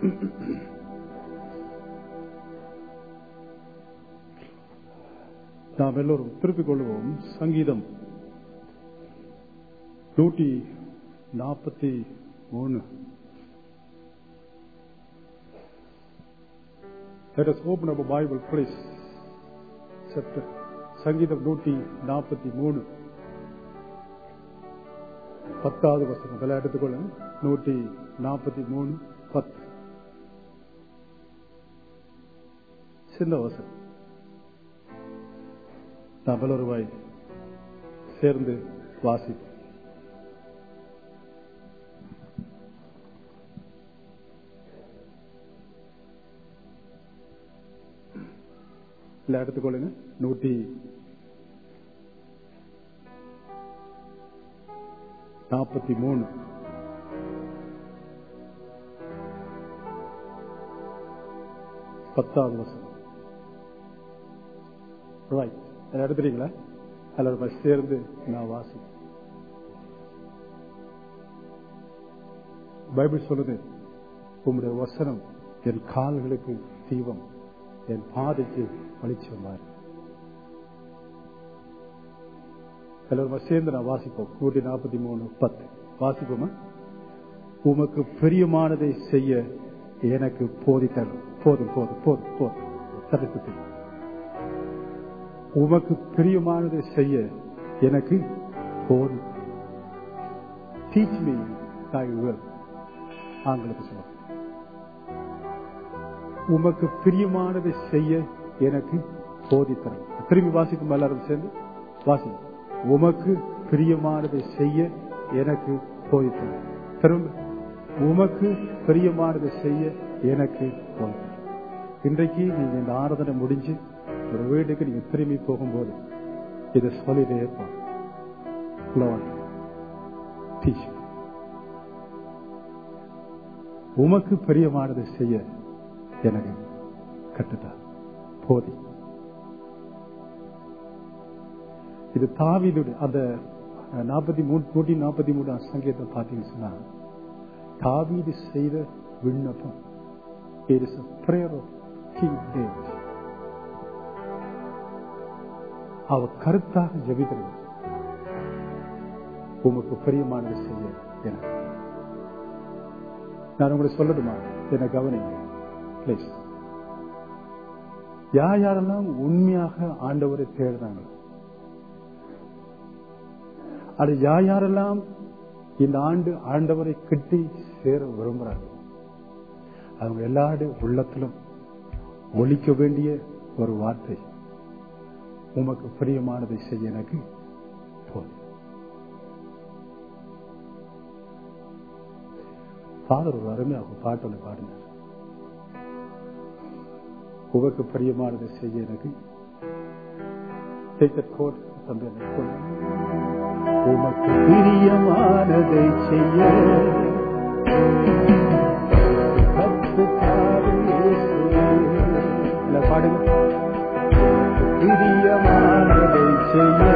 நாம் எல்லோரும் திருப்பிக் கொள்வோம் சங்கீதம் நூற்றி நாற்பத்தி மூணு Let us open up a Bible, please. Chapter சங்கீதம் நூற்றி நாற்பத்தி மூணு பத்தாவது வசனம் இதெல்லாம் எடுத்துக்கொள்ளுங்க நூற்றி நாற்பத்தி மூணு பத்து சின்ன வசனம் நாம் எல்லோருவாய் சேர்ந்து வாசிப்போம் இல்ல எடுத்துக்கொள்ளுங்க நூற்றி நாற்பத்தி மூணு பத்தாவது வசனம் ரைட் எடுத்துறீங்களா அல்லது சேர்ந்து நான் வாசி பைபிள் சொல்லுது உங்களுடைய வசனம் என் கால்களுக்கு தீபம் என் பாதைக்கு வலிச்சமாறு எல்லாரும் சேர்ந்து நான் வாசிப்போம் நூற்றி நாற்பத்தி மூணு பத்து வாசிப்போமா உமக்கு பிரியமானதை செய்ய எனக்கு போதித்தரும் போதும் போதும் போதும் போதும் தடுத்து உமக்கு பிரியமானதை செய்ய எனக்கு போதும் டீச் மீ தாய் ஆங்கிலத்தை சொல்ல உமக்கு பிரியமானதை செய்ய எனக்கு போதித்தரும் திரும்பி வாசிக்கும் எல்லாரும் சேர்ந்து வாசிக்கும் உமக்கு பிரியமானதை செய்ய எனக்கு போதித்தரும் திரும்ப உமக்கு பிரியமானதை செய்ய எனக்கு போதித்தரும் இன்றைக்கு நீங்க இந்த ஆராதனை முடிஞ்சு ஒரு வீட்டுக்கு நீங்க திரும்பி போகும்போது இதை சொல்லிட்டே இருப்போம் உமக்கு பிரியமானதை செய்ய எனக்கு கட்டுதா போதி இது தாவிதுடைய அந்த நாற்பத்தி மூணு நூற்றி நாற்பத்தி மூணு சங்கீதத்தை பார்த்தீங்கன்னு சொன்னா தாவீது செய்த விண்ணப்பம் it is prayer of king David அவர் கருத்தாக ஜபிக்கிறது உமக்கு பிரியமானது செய்ய எனக்கு நான் உங்களுக்கு சொல்லட்டுமா என்ன கவனிங்க பிளீஸ் யார் யாரெல்லாம் உண்மையாக ஆண்டவரை தேடுறாங்க அது யார் யாரெல்லாம் இந்த ஆண்டு ஆண்டவரை கிட்டி சேர விரும்புறாங்க அவங்க எல்லாருடைய உள்ளத்திலும் ஒழிக்க வேண்டிய ஒரு வார்த்தை உமக்கு பிரியமானதை செய்ய எனக்கு போதும் ஃபாதர் ஒரு அருமையாக பாட்டொன்று பாடினார் உமக்கு பிரியமானதை செய்ய எனக்கு கோட் தம்பி உமக்கு பிரியமானதை செய்ய பாடுங்க பிரியமானதை செய்ய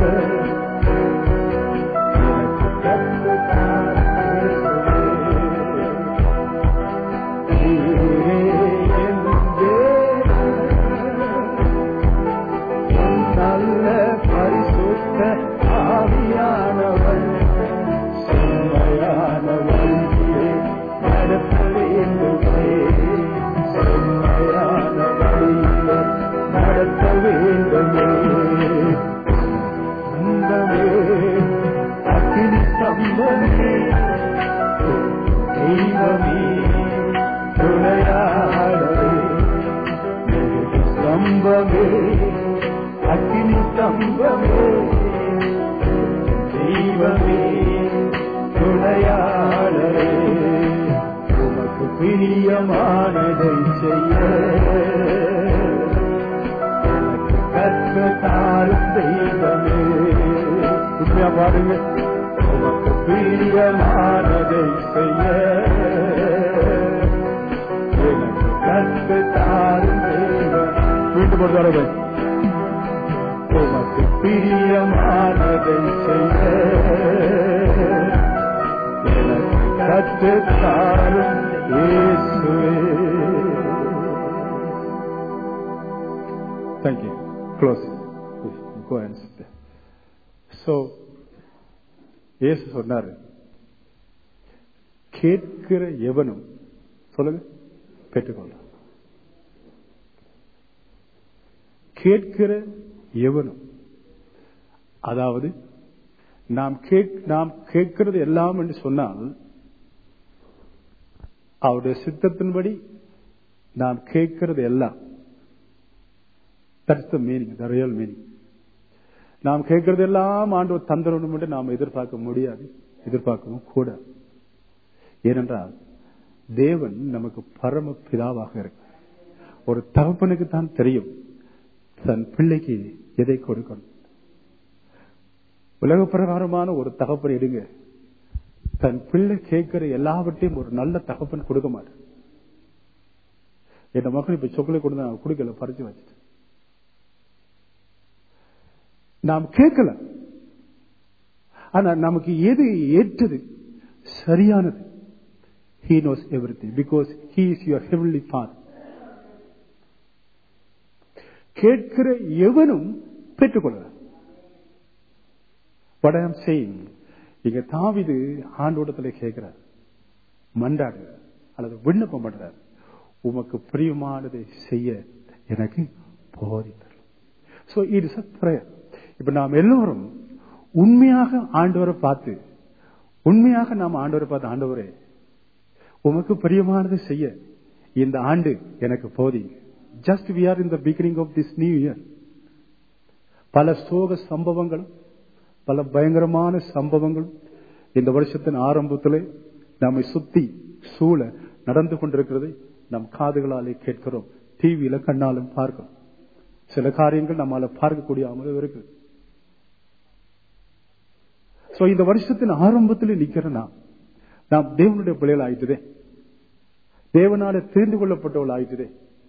நல்ல பரிசுத்த ஆவியானவன் செம்மையான வழியிலே நடத்த வேண்டுமே செம்மையான வழியிலே நடத்த வேண்டுமே அந்தமே அக்கினி ஸ்தம்பமே தெய்வமே துணையாளரே ஸ்தம்பமே அக்கினி ஸ்தம்பமே தெய்வமே துணையாளரே உமக்கு பிரியமானதை செய்ய எனக்கு கற்ற தாரும் தெய்வமே உண்மையா பாருங்க உமக்கு பிரியமானதை செய்ய எனக்கு கற்ற தாரும் தெய்வம் மீண்டும் ஒரு தடவை உமக்கு பிரியமானதை செய்ய எனக்கு கற்றுத்தாரும் இயேசுவே close go and sit there. So, இயேசு சொன்னாரு கேட்கிற எவனும் சொல்லுங்க பெற்றுக்கொள்ள கேட்கிற எவனும் அதாவது நாம் கேட் நாம் கேட்கிறது எல்லாம் என்று சொன்னால் அவருடைய சித்தத்தின்படி நாம் கேட்கிறது எல்லாம் that's the meaning the real meaning நாம் கேட்கறது எல்லாம் ஆண்டவர் தந்திரணும் என்று நாம் எதிர்பார்க்க முடியாது எதிர்பார்க்கவும் கூடாது ஏனென்றால் தேவன் நமக்கு பரம பிதாவாக இருக்கு ஒரு தகப்பனுக்கு தான் தெரியும் தன் பிள்ளைக்கு எதை கொடுக்கணும் உலக பிரகாரமான ஒரு தகப்பன் எடுங்க தன் பிள்ளை கேட்கிற எல்லாவற்றையும் ஒரு நல்ல தகப்பன் கொடுக்க மாட்டான் என் மகன் இப்ப சொக்கலை கொடுத்து நான் கொடுக்கல பறிச்சு வச்சுட்டு நாம் கேட்கல ஆனா நமக்கு எது ஏற்றது சரியானது He knows everything because He is your heavenly Father. கேட்கிற எவனும் பெற்றுக்கொள்ளலாம் What I am saying, இங்க தாவிது ஆண்டோடத்துல கேட்கிறார் மண்டாடுகிறார் அல்லது விண்ணப்பம் பண்றார் உமக்கு பிரியமானதை செய்ய எனக்கு போதித்தர் so it is a prayer இப்ப நாம் எல்லோரும் உண்மையாக ஆண்டவரை பார்த்து உண்மையாக நாம் ஆண்டவரை பார்த்து ஆண்டவரே உமக்கு பிரியமானதை செய்ய இந்த ஆண்டு எனக்கு போதி just we are in the beginning of this new year பல சோக சம்பவங்களும் பல பயங்கரமான சம்பவங்களும் இந்த வருஷத்தின் ஆரம்பத்திலே நம்மை சுத்தி சூழ நடந்து கொண்டிருக்கிறதை நம் காதுகளாலே கேட்கிறோம் டிவியில கண்ணாலும் பார்க்கிறோம் சில காரியங்கள் நம்மால பார்க்கக்கூடிய அமர்வு இருக்கு சோ இந்த வருஷத்தின் ஆரம்பத்தில் நிக்கிற நாம் நாம் தேவனுடைய பிள்ளைகள் ஆயிட்டுதே தேவனால தெரிந்து கொள்ளப்பட்டவள் ஆயிட்டுதே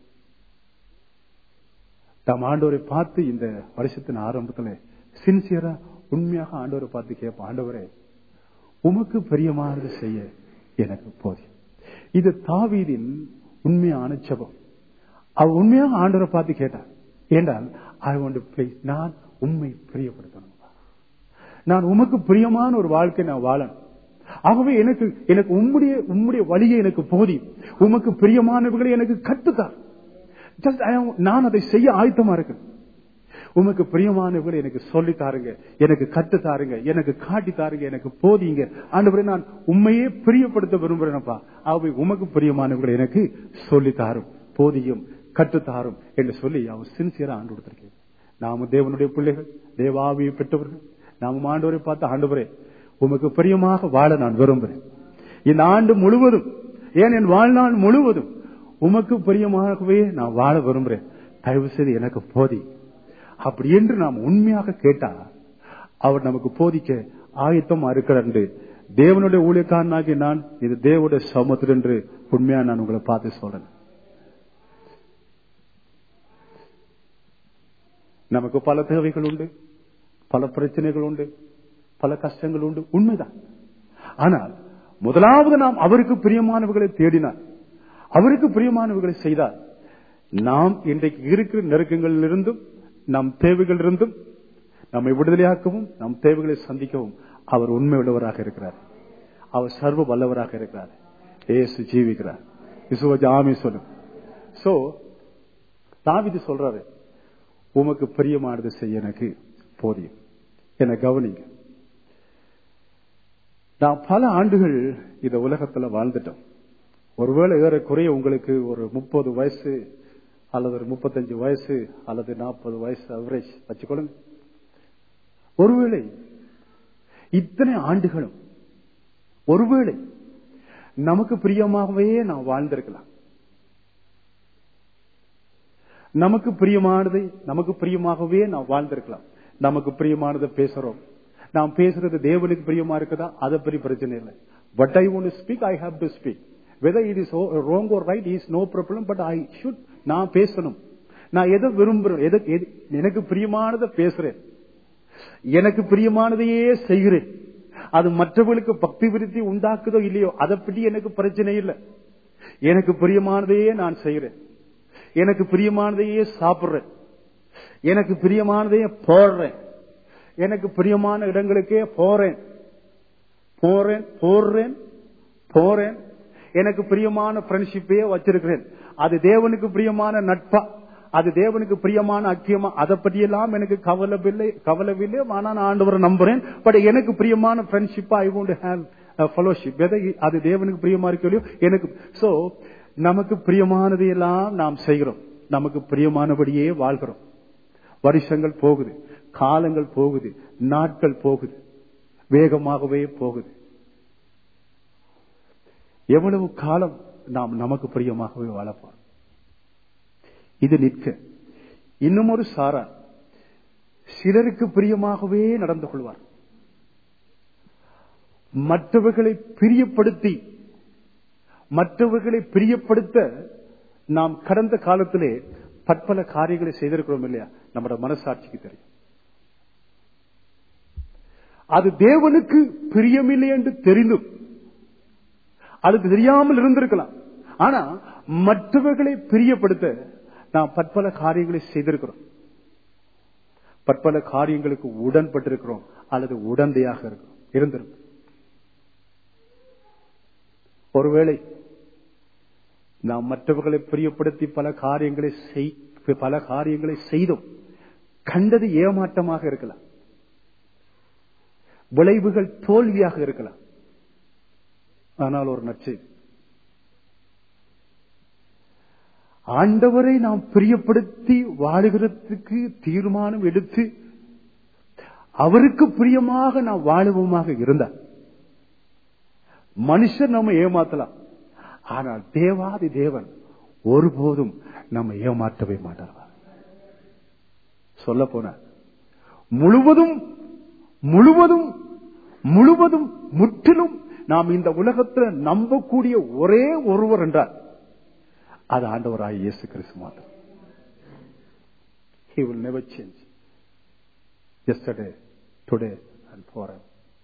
நாம் ஆண்டவரை பார்த்து இந்த வருஷத்தின் ஆரம்பத்தில் சின்சியரா உண்மையாக ஆண்டவரை பார்த்து கேட்போம் ஆண்டவரே உமக்கு பிரியமானது செய்ய எனக்கு போதும் இது தாவீதின் உண்மையான ஜபம் அவ உண்மையாக ஆண்டவரை பார்த்து கேட்டார் ஏண்டால் ஐ வாண்ட் பிளேஸ் நான் உண்மை பிரியப்படுத்தணும் நான் உமக்கு பிரியமான ஒரு வாழ்க்கை நான் வாழணும் ஆகவே எனக்கு எனக்கு உம்முடைய உம்முடைய வழியை எனக்கு போதி உமக்கு பிரியமானவர்களை எனக்கு கட்டுத்தார் ஜஸ்ட் நான் அதை செய்ய ஆயத்தமா இருக்கேன் உமக்கு பிரியமானவர்களை எனக்கு சொல்லி தாருங்க எனக்கு கட்டு தாருங்க எனக்கு காட்டி தாருங்க எனக்கு போதிங்க ஆண்டவரே நான் உண்மையே பிரியப்படுத்த விரும்புறேனப்பா அவை உமக்கு பிரியமானவர்களை எனக்கு சொல்லி தாரும் போதியும் கட்டுத்தாரும் என்று சொல்லி அவன் சின்சியரா ஆண்டு கொடுத்திருக்கேன் நாம தேவனுடைய பிள்ளைகள் தேவாவியை பெற்றவர்கள் நாம ஆண்டவரை பார்த்து ஆண்டவரே உமக்கு பிரியமாக வாழ நான் விரும்புகிறேன் இந்த ஆண்டு முழுவதும் ஏன் என் வாழ்நாள் முழுவதும் உமக்கு பிரியமாகவே நான் வாழ விரும்புகிறேன் தயவு செய்து எனக்கு போதி அப்படி என்று நாம் உண்மையாக கேட்டா அவர் நமக்கு போதிக்க ஆயத்தமா இருக்கிறார் என்று தேவனுடைய ஊழியக்காரனாகி நான் இது தேவனுடைய சமத்தில் என்று உண்மையா நான் உங்களை பார்த்து சொல்றேன் நமக்கு பல தேவைகள் உண்டு பல பிரச்சனைகள் உண்டு பல கஷ்டங்கள் உண்டு உண்மைதான் ஆனால் முதலாவது நாம் அவருக்கு பிரியமானவர்களை தேடினார் அவருக்கு பிரியமானவர்களை செய்தார் நாம் இன்றைக்கு இருக்கிற நெருக்கங்களிலிருந்தும் நம் தேவைகளிலிருந்தும் நம்மை விடுதலையாக்கவும் நம் தேவைகளை சந்திக்கவும் அவர் உண்மை உள்ளவராக இருக்கிறார் அவர் சர்வ வல்லவராக இருக்கிறார் ஏசு ஜீவிக்கிறார் விசுவஜாமி சொல்லும் சோ தாவிது சொல்றாரு உமக்கு பிரியமானது செய்ய எனக்கு போதியும் என கவனிங்க நான் பல ஆண்டுகள் இந்த உலகத்துல வாழ்ந்துட்டோம் ஒருவேளை ஏறக்குறைய உங்களுக்கு ஒரு முப்பது வயசு அல்லது ஒரு முப்பத்தஞ்சு வயசு அல்லது நாற்பது வயசு அவரேஜ் வச்சுக்கொள்ளுங்க ஒருவேளை இத்தனை ஆண்டுகளும் ஒருவேளை நமக்கு பிரியமாகவே நாம் வாழ்ந்திருக்கலாம் நமக்கு பிரியமானதை நமக்கு பிரியமாகவே நாம் வாழ்ந்திருக்கலாம் நமக்கு பிரியமானதை பேசுறோம் நாம் பேசுறது தேவனுக்கு பிரியமா இருக்குதா அதை பற்றி பிரச்சனை இல்லை but I won't speak I have to speak whether it is wrong or right is no problem but I should நான் பேசணும் நான் எதை விரும்புறேன் எதை எனக்கு பிரியமானதை பேசுறேன் எனக்கு பிரியமானதையே செய்கிறேன் அது மற்றவர்களுக்கு பக்தி விருத்தி உண்டாக்குதோ இல்லையோ அதை பற்றி எனக்கு பிரச்சனை இல்லை எனக்கு பிரியமானதையே நான் செய்கிறேன் எனக்கு பிரியமானதையே சாப்பிடுறேன் எனக்கு பிரியமானதையே போடுறேன் எனக்கு பிரியமான இடங்களுக்கே போறேன் போறேன் போடுறேன் போறேன் எனக்கு பிரியமான ஃப்ரெண்ட்ஷிப்பையே வச்சிருக்கிறேன் அது தேவனுக்கு பிரியமான நட்பா அது தேவனுக்கு பிரியமான அக்கியமா அதை பற்றியெல்லாம் எனக்கு கவலவில்லை கவலவில்லை ஆனா நான் ஆண்டவரை நம்புறேன் பட் எனக்கு பிரியமான ஃப்ரெண்ட்ஷிப்பா ஐ வாண்ட் ஹேவ் ஃபெலோஷிப் அது தேவனுக்கு பிரியமா இருக்கலையோ எனக்கு சோ நமக்கு பிரியமானதையெல்லாம் நாம் செய்கிறோம் நமக்கு பிரியமானபடியே வாழ்கிறோம் வருஷங்கள் போகுது காலங்கள் போகுது நாட்கள் போகுது வேகமாகவே போகுது எவ்வளவு காலம் நாம் நமக்கு பிரியமாகவே வாழப்போம் இது நிற்க இன்னும் ஒரு சாரா சிலருக்கு பிரியமாகவே நடந்து கொள்வார் மற்றவர்களை பிரியப்படுத்தி மற்றவர்களை பிரியப்படுத்த நாம் கடந்த காலத்திலே பற்பல காரியங்களை செய்திருக்கிறோம் இல்லையா நம்மட மனசாட்சிக்கு தெரியும் அது தேவனுக்கு பிரியமில்லை என்று தெரிந்தும் அது தெரியாமல் இருந்திருக்கலாம் ஆனா மற்றவர்களை பிரியப்படுத்த நாம் பற்பல காரியங்களை செய்திருக்கிறோம் பற்பல காரியங்களுக்கு உடன்பட்டிருக்கிறோம் அல்லது உடந்தையாக இருக்கிறோம் இருந்திருக்கும் ஒருவேளை நாம் மற்றவர்களை பிரியப்படுத்தி பல காரியங்களை பல காரியங்களை செய்தோம் கண்டது ஏமாற்றமாக இருக்கலாம் விளைவுகள் தோல்வியாக இருக்கலாம் ஆனால் ஒரு நற்செய்தி ஆண்டவரை நாம் பிரியப்படுத்தி வாழுகிறதுக்கு தீர்மானம் எடுத்து அவருக்கு பிரியமாக நாம் வாழுவோமாக இருந்தார் மனுஷன் நம்ம ஏமாத்தலாம் ஆனால் தேவாதி தேவன் ஒருபோதும் நம்ம ஏமாற்றவே மாட்டார் சொல்ல போன முழுவதும் முழுவதும் முழுவதும் முற்றிலும் நாம் இந்த உலகத்தில் நம்பக்கூடிய ஒரே ஒருவர் என்றார் அது ஆண்டவராய் இயேசு கிறிஸ்து மாத்திரம் He will never change. Yesterday, today and forever.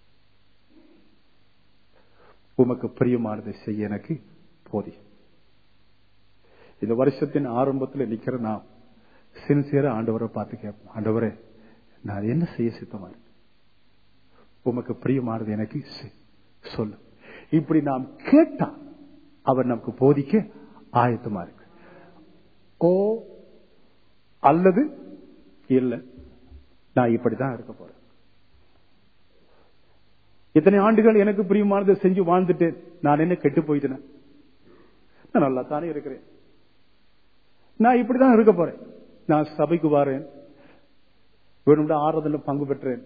உமக்கு பிரியமானதை செய்ய எனக்கு போதியும் இந்த வருஷத்தின் ஆரம்பத்தில் நிக்கிற நான் சின்சியரா ஆண்டவரை பார்த்து கேட்போம் ஆண்டவரே நான் என்ன செய்ய சித்தமா இருக்கு உமக்கு பிரியமானது எனக்கு சொல்லு இப்படி நாம் கேட்டா அவர் நமக்கு போதிக்க ஆயத்தமா இருக்கு ஓ அல்லது இல்ல நான் இப்படிதான் இருக்க போறேன் இத்தனை ஆண்டுகள் எனக்கு பிரியமானதை செஞ்சு வாழ்ந்துட்டேன் நான் என்ன கெட்டு போயிட்டேன் நான் நல்லா தானே இருக்கிறேன் நான் இப்படிதான் இருக்க போறேன் நான் சபைக்கு வரேன் வேணும்னா ஆறுதல பங்கு பெற்றேன்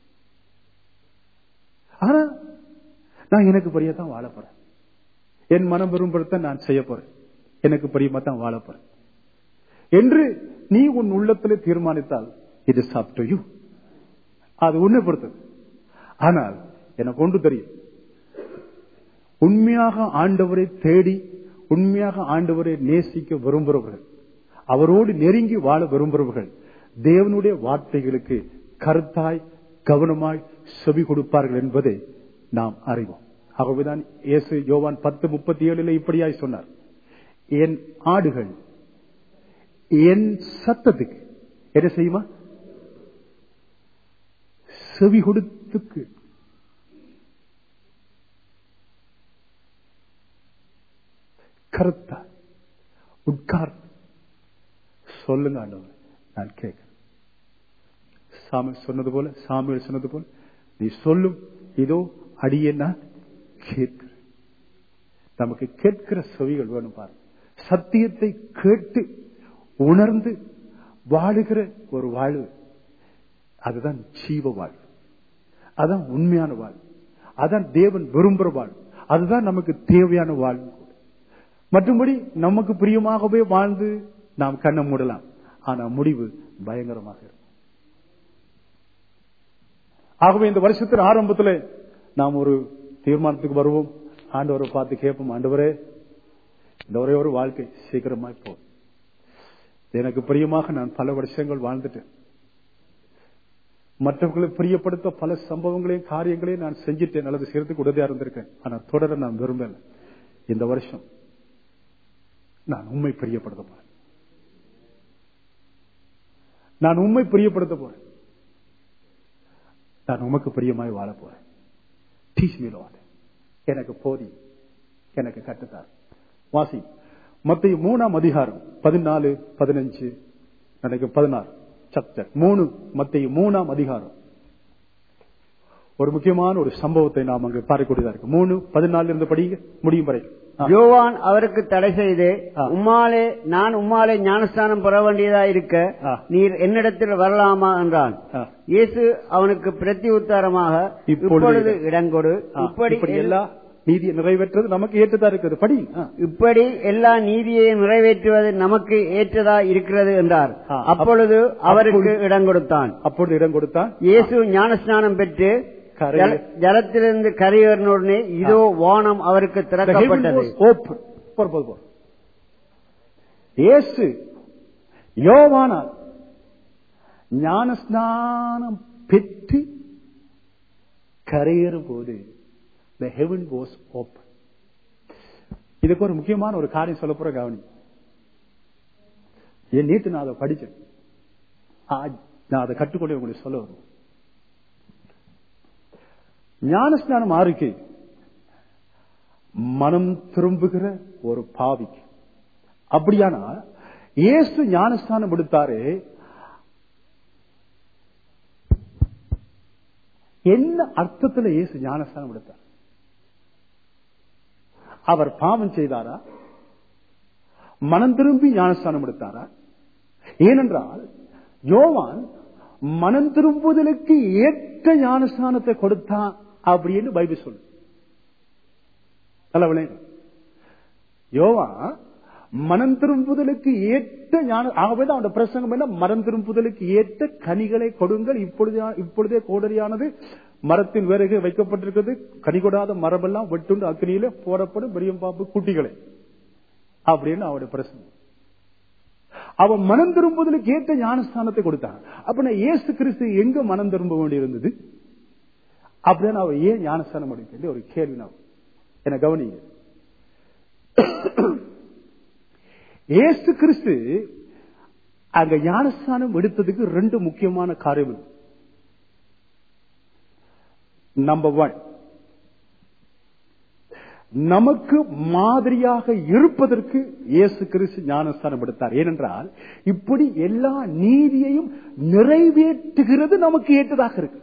ஆனா நான் எனக்கு பிரியத்தான் வாழ போறேன் என் மனம் விரும்புறத நான் செய்ய போறேன் எனக்கு பிரியமா தான் வாழ போறேன் என்று நீ உன் உள்ளத்தில் தீர்மானித்தால் இது சாப்பிட்டு யூ அது உன்னை பொறுத்தது ஆனால் எனக்கு ஒன்று தெரியும் உண்மையாக ஆண்டவரை தேடி உண்மையாக ஆண்டவரை நேசிக்க விரும்புகிறவர்கள் அவரோடு நெருங்கி வாழ விரும்புகிறவர்கள் தேவனுடைய வார்த்தைகளுக்கு கருத்தாய் கவனமாய் செவி கொடுப்பார்கள் என்பதை நாம் அறிவோம் ஆகவேதான் இயேசு யோவான் பத்து முப்பத்தி ஏழுல இப்படியாய் சொன்னார் என் ஆடுகள் என் சத்தத்துக்கு என்ன செய்யுமா செவி கொடுத்துக்கு கருத்தா உட்கார் சொல்லுங்க ஆண்டவர் நான் கேட்கிறேன் சாமி சொன்னது போல சாமியல் சொன்னது போல நீ சொல்லும் இதோ அடியே நான் கேட்கிறேன் நமக்கு கேட்கிற செவிகள் வேணும் பாரு சத்தியத்தை கேட்டு உணர்ந்து வாழுகிற ஒரு வாழ்வு அதுதான் ஜீவ வாழ்வு அதான் உண்மையான வாழ்வு அதான் தேவன் விரும்புற வாழ்வு அதுதான் நமக்கு தேவையான வாழ்வு மற்றபடி நமக்கு பிரியமாகவே வாழ்ந்து நாம் கண்ணை மூடலாம் ஆனா முடிவு பயங்கரமாக இருக்கும் ஆகவே இந்த வருஷத்தின் ஆரம்பத்தில் நாம் ஒரு தீர்மானத்துக்கு வருவோம் ஆண்டவரை பார்த்து கேட்போம் ஆண்டவரே இந்த ஒரே ஒரு வாழ்க்கை சீக்கிரமாய் போ எனக்கு பிரியமாக நான் பல வருஷங்கள் வாழ்ந்துட்டேன் மற்றவர்களை பிரியப்படுத்த பல சம்பவங்களையும் காரியங்களையும் நான் செஞ்சுட்டேன் அல்லது செய்யறதுக்கு உதவியா இருந்திருக்கேன் ஆனா தொடர நான் விரும்பல இந்த வருஷம் நான் உண்மை பிரியப்படுத்த போறேன் நான் உண்மை பிரியப்படுத்த போறேன் நான் உமக்கு பிரியமாய் வாழ போறேன் டீச் மீ லார்ட் எனக்கு போதி எனக்கு கட்டுத்தார் வாசி மத்திய மூணாம் அதிகாரம் பதினாலு பதினஞ்சு நினைக்கும் பதினாறு சப்டர் மூணு மத்திய மூணாம் அதிகாரம் ஒரு முக்கியமான ஒரு சம்பவத்தை நாம் அங்கு பார்க்கக்கூடியதா இருக்கு மூணு பதினாலுல இருந்து படிங்க முடியும் வரை ஆ. யோவான் அவருக்கு தடை செய்து ஆ. உம்மாலே நான் உம்மாலே ஞானஸ்தானம் பெற வேண்டியதா இருக்க ஆ. நீர் என்னிடத்தில் வரலாமா என்றான் ஆ. இயேசு அவனுக்கு பிரதி உத்தாரமாக இப்பொழுது இப்பொழுது இடங்கொடு ஆ, இப்படி இப்படி எல்- எல்லா நீதியை நிறைவேற்றது நமக்கு ஏற்றதா இருக்குது படி ஆ. இப்படி எல்லா நீதியையும் நிறைவேற்றுவது நமக்கு ஏற்றதா இருக்கிறது என்றார் ஆ. அப்பொழுது அவருக்கு அப்பொழுது- இடம் கொடுத்தான் அப்பொழுது இடம் கொடுத்தான் இயேசு ஞானஸ்நானம் பெற்று கரையில்- ஜல- ஜலத்திலிருந்து கரையேறினோடனே இதோ வானம் அவருக்கு The heaven திறக்கப்பட்டது was open. போர், போர், போர். இயேசு யோவானால் ஞானஸ்நானம் பெற்று கரையேறும் போது the heaven was open. இதுக்கு ஒரு முக்கியமான ஒரு காரியம் சொல்ல போற கவனி என் நேத்து நான் அதை படிச்சேன் ஆ- நான் அதை கற்றுக்கொண்டு உங்களுக்கு சொல்ல வரும் ஞானஸ்நானம் ஆருக்கு மனம் திரும்புகிற ஒரு பாவிக்கு அப்படியானா இயேசு ஞானஸ்தானம் எடுத்தாரு என்ன அர்த்தத்துல இயேசு ஞானஸ்தானம் எடுத்தார் அவர் பாவம் செய்தாரா மனம் திரும்பி ஞானஸ்தானம் எடுத்தாரா ஏனென்றால் யோவான் மனம் திரும்புதலுக்கு ஏற்ற ஞானஸ்தானத்தை கொடுத்தான் அப்படின்னு பைபிள் சொல்லு நல்ல விளையாடு யோவா மனம் திரும்புதலுக்கு ஏற்ற ஞான ஆகவேதான் அவனுடைய பிரசங்கம் என்ன மனம் திரும்புதலுக்கு ஏற்ற கனிகளை கொடுங்கள் இப்பொழுது இப்பொழுதே கோடரியானது மரத்தின் வேறுக வைக்கப்பட்டிருக்கிறது கனி கொடாத மரபெல்லாம் வெட்டுண்டு அக்னியில போடப்படும் பெரியம் பாம்பு குட்டிகளை அப்படின்னு அவருடைய பிரசங்கம் அவன் மனம் திரும்புதலுக்கு ஏற்ற ஞானஸ்தானத்தை கொடுத்தான் அப்படின்னா இயேசு கிறிஸ்து எங்க மனம் திரும்ப வேண்டியிருந்தது அப்படின்னு அவர் ஏன் ஞானஸ்தானம் எடுக்க ஒரு கேள்வி நான் என கவனிங்க இயேசு கிறிஸ்து அங்க ஞானஸ்தானம் எடுத்ததுக்கு ரெண்டு முக்கியமான காரியம் இருக்கு. நம்பர் ஒன் நமக்கு மாதிரியாக இருப்பதற்கு இயேசு கிறிஸ்து ஞானஸ்தானம் எடுத்தார் ஏனென்றால் இப்படி எல்லா நீதியையும் நிறைவேற்றுகிறது நமக்கு ஏற்றதாக இருக்கு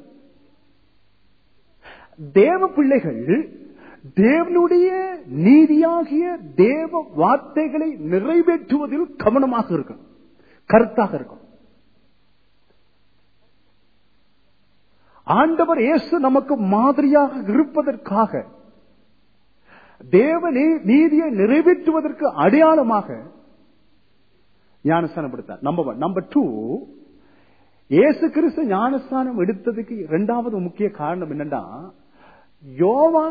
தேவ பிள்ளைகள் தேவனுடைய நீதியாகிய தேவ வார்த்தைகளை நிறைவேற்றுவதில் கவனமாக இருக்கும் கருத்தாக இருக்கும் ஆண்டவர் இயேசு நமக்கு மாதிரியாக இருப்பதற்காக தேவ நீ- நீதியை நிறைவேற்றுவதற்கு அடையாளமாக ஞானஸ்தானம் எடுத்தார் நம்பர் ஒன் நம்பர் டூ இயேசு கிறிஸ்து ஞானஸ்தானம் எடுத்ததுக்கு இரண்டாவது முக்கிய காரணம் என்னன்னா யோவா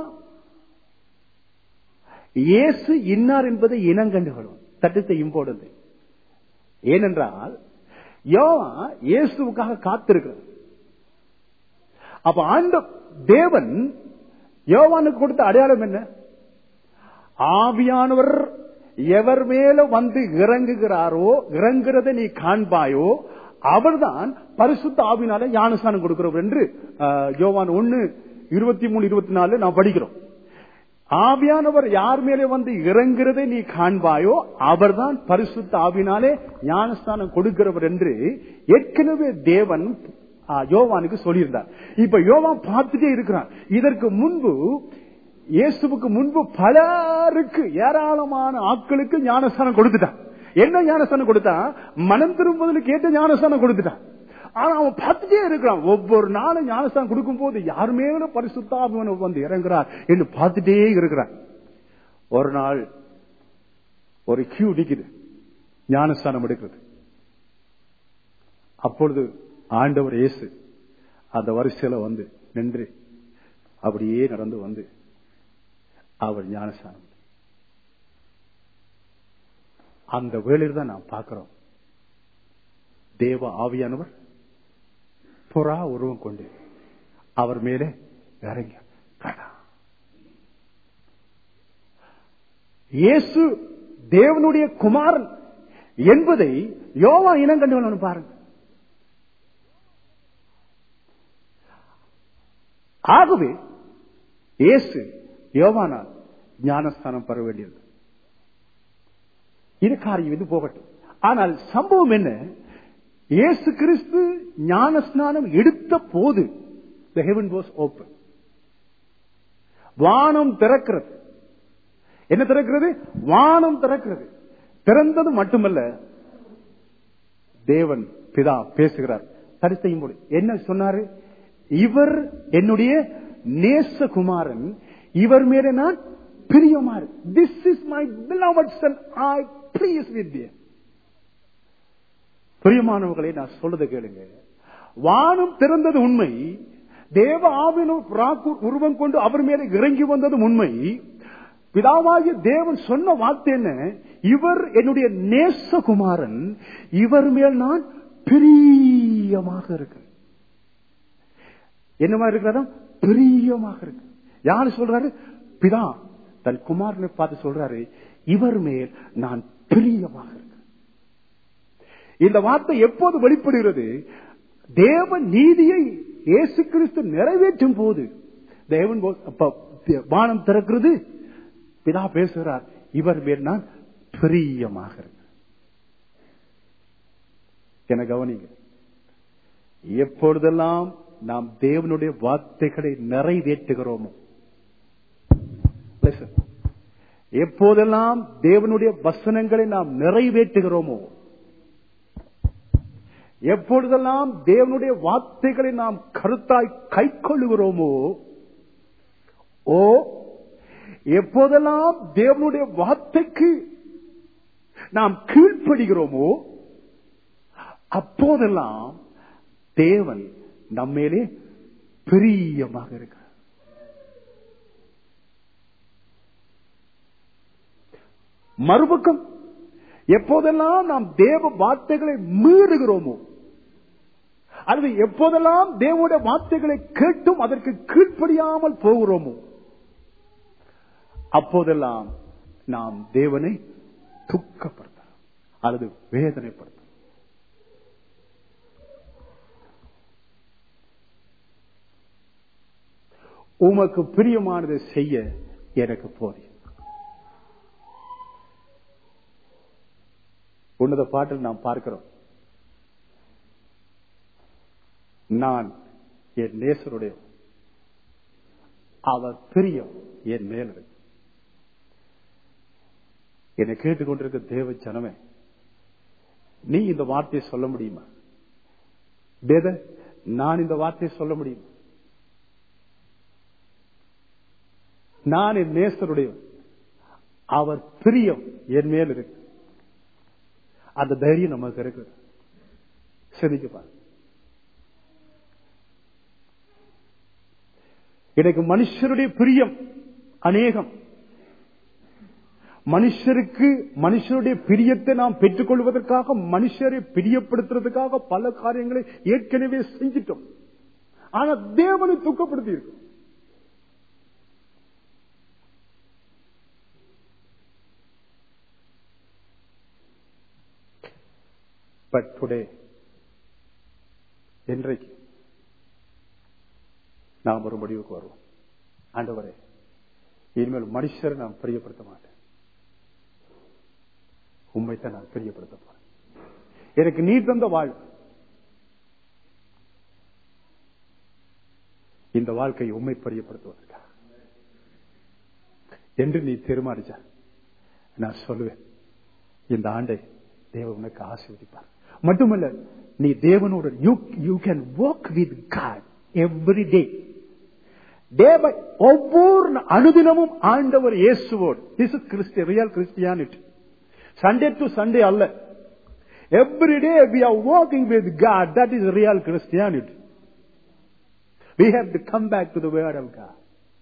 இயேசு இன்னார் என்பதை இனங்கண்டுகளும் தட் இஸ் இம்பார்ட்டன்ட் ஏனென்றால் யோவா இயேசுவுக்காக காத்திருக்கிறார் அப்ப ஆண்ட தேவன் யோவானுக்கு கொடுத்த அடையாளம் என்ன ஆவியானவர் எவர் மேல வந்து இறங்குகிறாரோ இறங்குறதை நீ காண்பாயோ அவர்தான் பரிசுத்த ஆவினால ஞானஸ்தானம் கொடுக்கிறவர் என்று ஆஹ், யோவான் ஒன்னு இருபத்தி மூணு இருபத்தி நாலு நான் படிக்கிறோம் ஆவியானவர் யார் மேலே வந்து இறங்குறதை நீ காண்பாயோ அவர்தான் பரிசுத்த ஆவினாலே ஞானஸ்தானம் கொடுக்கிறவர் என்று ஏற்கனவே தேவன் ஆ, யோவானுக்கு சொல்லியிருந்தார் இப்ப யோவான் பார்த்துட்டே இருக்கிறான் இதற்கு முன்பு இயேசுவுக்கு முன்பு பலருக்கு ஏராளமான ஆட்களுக்கு ஞானஸ்தானம் கொடுத்துட்டான் என்ன ஞானஸ்தானம் கொடுத்தான் மனம் திரும்புவதற்கு ஏற்ற ஞானஸ்தானம் கொடுத்துட்டான் ஆனா அவன் பார்த்துட்டே இருக்கிறான் ஒவ்வொரு நாளும் ஞானஸ்தானம் கொடுக்கும் போது யார் மேலும் பரிசுத்தாபவன் வந்து இறங்குறார் என்று பார்த்துட்டே இருக்கிறான் ஒரு நாள் ஒரு கியூ நிக்குது ஞானஸ்தானம் எடுக்கிறது அப்பொழுது ஆண்டவர் இயேசு அந்த வரிசையில வந்து நின்று அப்படியே நடந்து வந்து அவர் ஞானஸ்தானம் அந்த வேளையில் தான் நாம் பார்க்கிறோம் தேவ ஆவியானவர் புறா உருவம் கொண்டு அவர் மேலே இறங்கி கடா. இயேசு தேவனுடைய குமாரன் என்பதை யோவா இனம் கண்டவன் பாருங்க ஆகவே இயேசு யோவானால் ஞானஸ்தானம் பெற வேண்டியது இது காரியம் இது போகட்டும் ஆனால் சம்பவம் என்ன இயேசு கிறிஸ்து ஞான ஸ்நானம் எடுத்த போது the heaven was open வானம் திறக்கிறது என்ன திறக்கிறது வானம் திறக்கிறது திறந்தது மட்டுமல்ல தேவன் பிதா பேசுகிறார் சரிசெய்யும் போது என்ன சொன்னாரு இவர் என்னுடைய நேசகுமாரன் இவர் மேலே நான் பிரியமாறு this is my beloved son I please with you பிரியமானவர்களை நான் சொல்றதை கேளுங்க வானம் திறந்தது உண்மை தேவ ஆவினும் உருவம் கொண்டு அவர் மேலே இறங்கி வந்ததும் உண்மை பிதாவாகிய தேவன் சொன்ன வார்த்தை என்ன இவர் என்னுடைய நேசகுமாரன் இவர் மேல் நான் பிரியமாக இருக்கிறேன் என்னமா இருக்கிறதா பிரியமாக இருக்கு யாரு சொல்றாரு பிதா தன் குமாரனை பார்த்து சொல்றாரு இவர் மேல் நான் பிரியமாக இருக்கிறேன் இந்த வார்த்தை எப்போது வெளிப்படுகிறது தேவ நீதியை இயேசு கிறிஸ்து நிறைவேற்றும் போது தேவன் போ- அப்ப வானம் திறக்கிறது பிதா பேசுகிறார் இவர் மேல் நான் பிரியமாக இருக்கிறேன் என கவனிங்க எப்பொழுதெல்லாம் நாம் தேவனுடைய வார்த்தைகளை நிறைவேற்றுகிறோமோ Listen. எப்போதெல்லாம் தேவனுடைய வசனங்களை நாம் நிறைவேற்றுகிறோமோ எப்பொழுதெல்லாம் தேவனுடைய வார்த்தைகளை நாம் கருத்தாய் கை கொள்ளுகிறோமோ ஓ எப்போதெல்லாம் தேவனுடைய வார்த்தைக்கு நாம் கீழ்ப்படுகிறோமோ அப்போதெல்லாம் தேவன் நம்மேலே பிரியமாக இருக்கிறார் மறுபக்கம் எப்போதெல்லாம் நாம் தேவ வார்த்தைகளை மீறுகிறோமோ அல்லது எப்போதெல்லாம் தேவனுடைய வார்த்தைகளை கேட்டும் அதற்கு கீழ்ப்படியாமல் போகிறோமோ அப்போதெல்லாம் நாம் தேவனை துக்கப்படுத்தலாம் அல்லது வேதனைப்படுத்தலாம் உமக்கு பிரியமானதை செய்ய எனக்கு போதியும் உன்னத பாட்டில் நாம் பார்க்கிறோம் நான் என் நேசருடைய அவர் பிரியம் என் மேல் இருக்கு என்னை கேட்டுக்கொண்டிருக்க தேவ ஜனமே நீ இந்த வார்த்தையை சொல்ல முடியுமா வேத நான் இந்த வார்த்தையை சொல்ல முடியுமா நான் என் நேசருடையவன் அவர் பிரியம் என் மேல் இருக்கு அந்த தைரியம் நமக்கு இருக்கு சிந்திக்க பாரு எனக்கு மனுஷருடைய பிரியம் அநேகம் மனுஷருக்கு மனுஷருடைய பிரியத்தை நாம் பெற்றுக்கொள்வதற்காக மனுஷரை பிரியப்படுத்துறதுக்காக பல காரியங்களை ஏற்கனவே செஞ்சிட்டோம் ஆனா தேவனை துக்கப்படுத்தி இருக்கும் பட் டுடே இன்றைக்கு நாம் ஒரு முடிவுக்கு வருவோம் ஆண்டவரே இனிமேல் மனுஷரை நாம் பிரியப்படுத்த மாட்டேன் உண்மைத்தான் நான் பிரியப்படுத்த போறேன் எனக்கு நீ தந்த வாழ்வு இந்த வாழ்க்கையை உண்மை பிரியப்படுத்துவதற்காக என்று நீ தீர்மானிச்ச நான் சொல்லுவேன் இந்த ஆண்டை தேவன் உனக்கு ஆசீர்வதிப்பார் மட்டுமல்ல நீ தேவனோட you you can work with God every day தேவ ஒவ்வொரு அனுதினமும் ஆண்டவர் இயேசுவோடு this is Christian real Christianity Sunday to Sunday அல்ல every day we are walking with God that is real Christianity We have to come back to the word of God.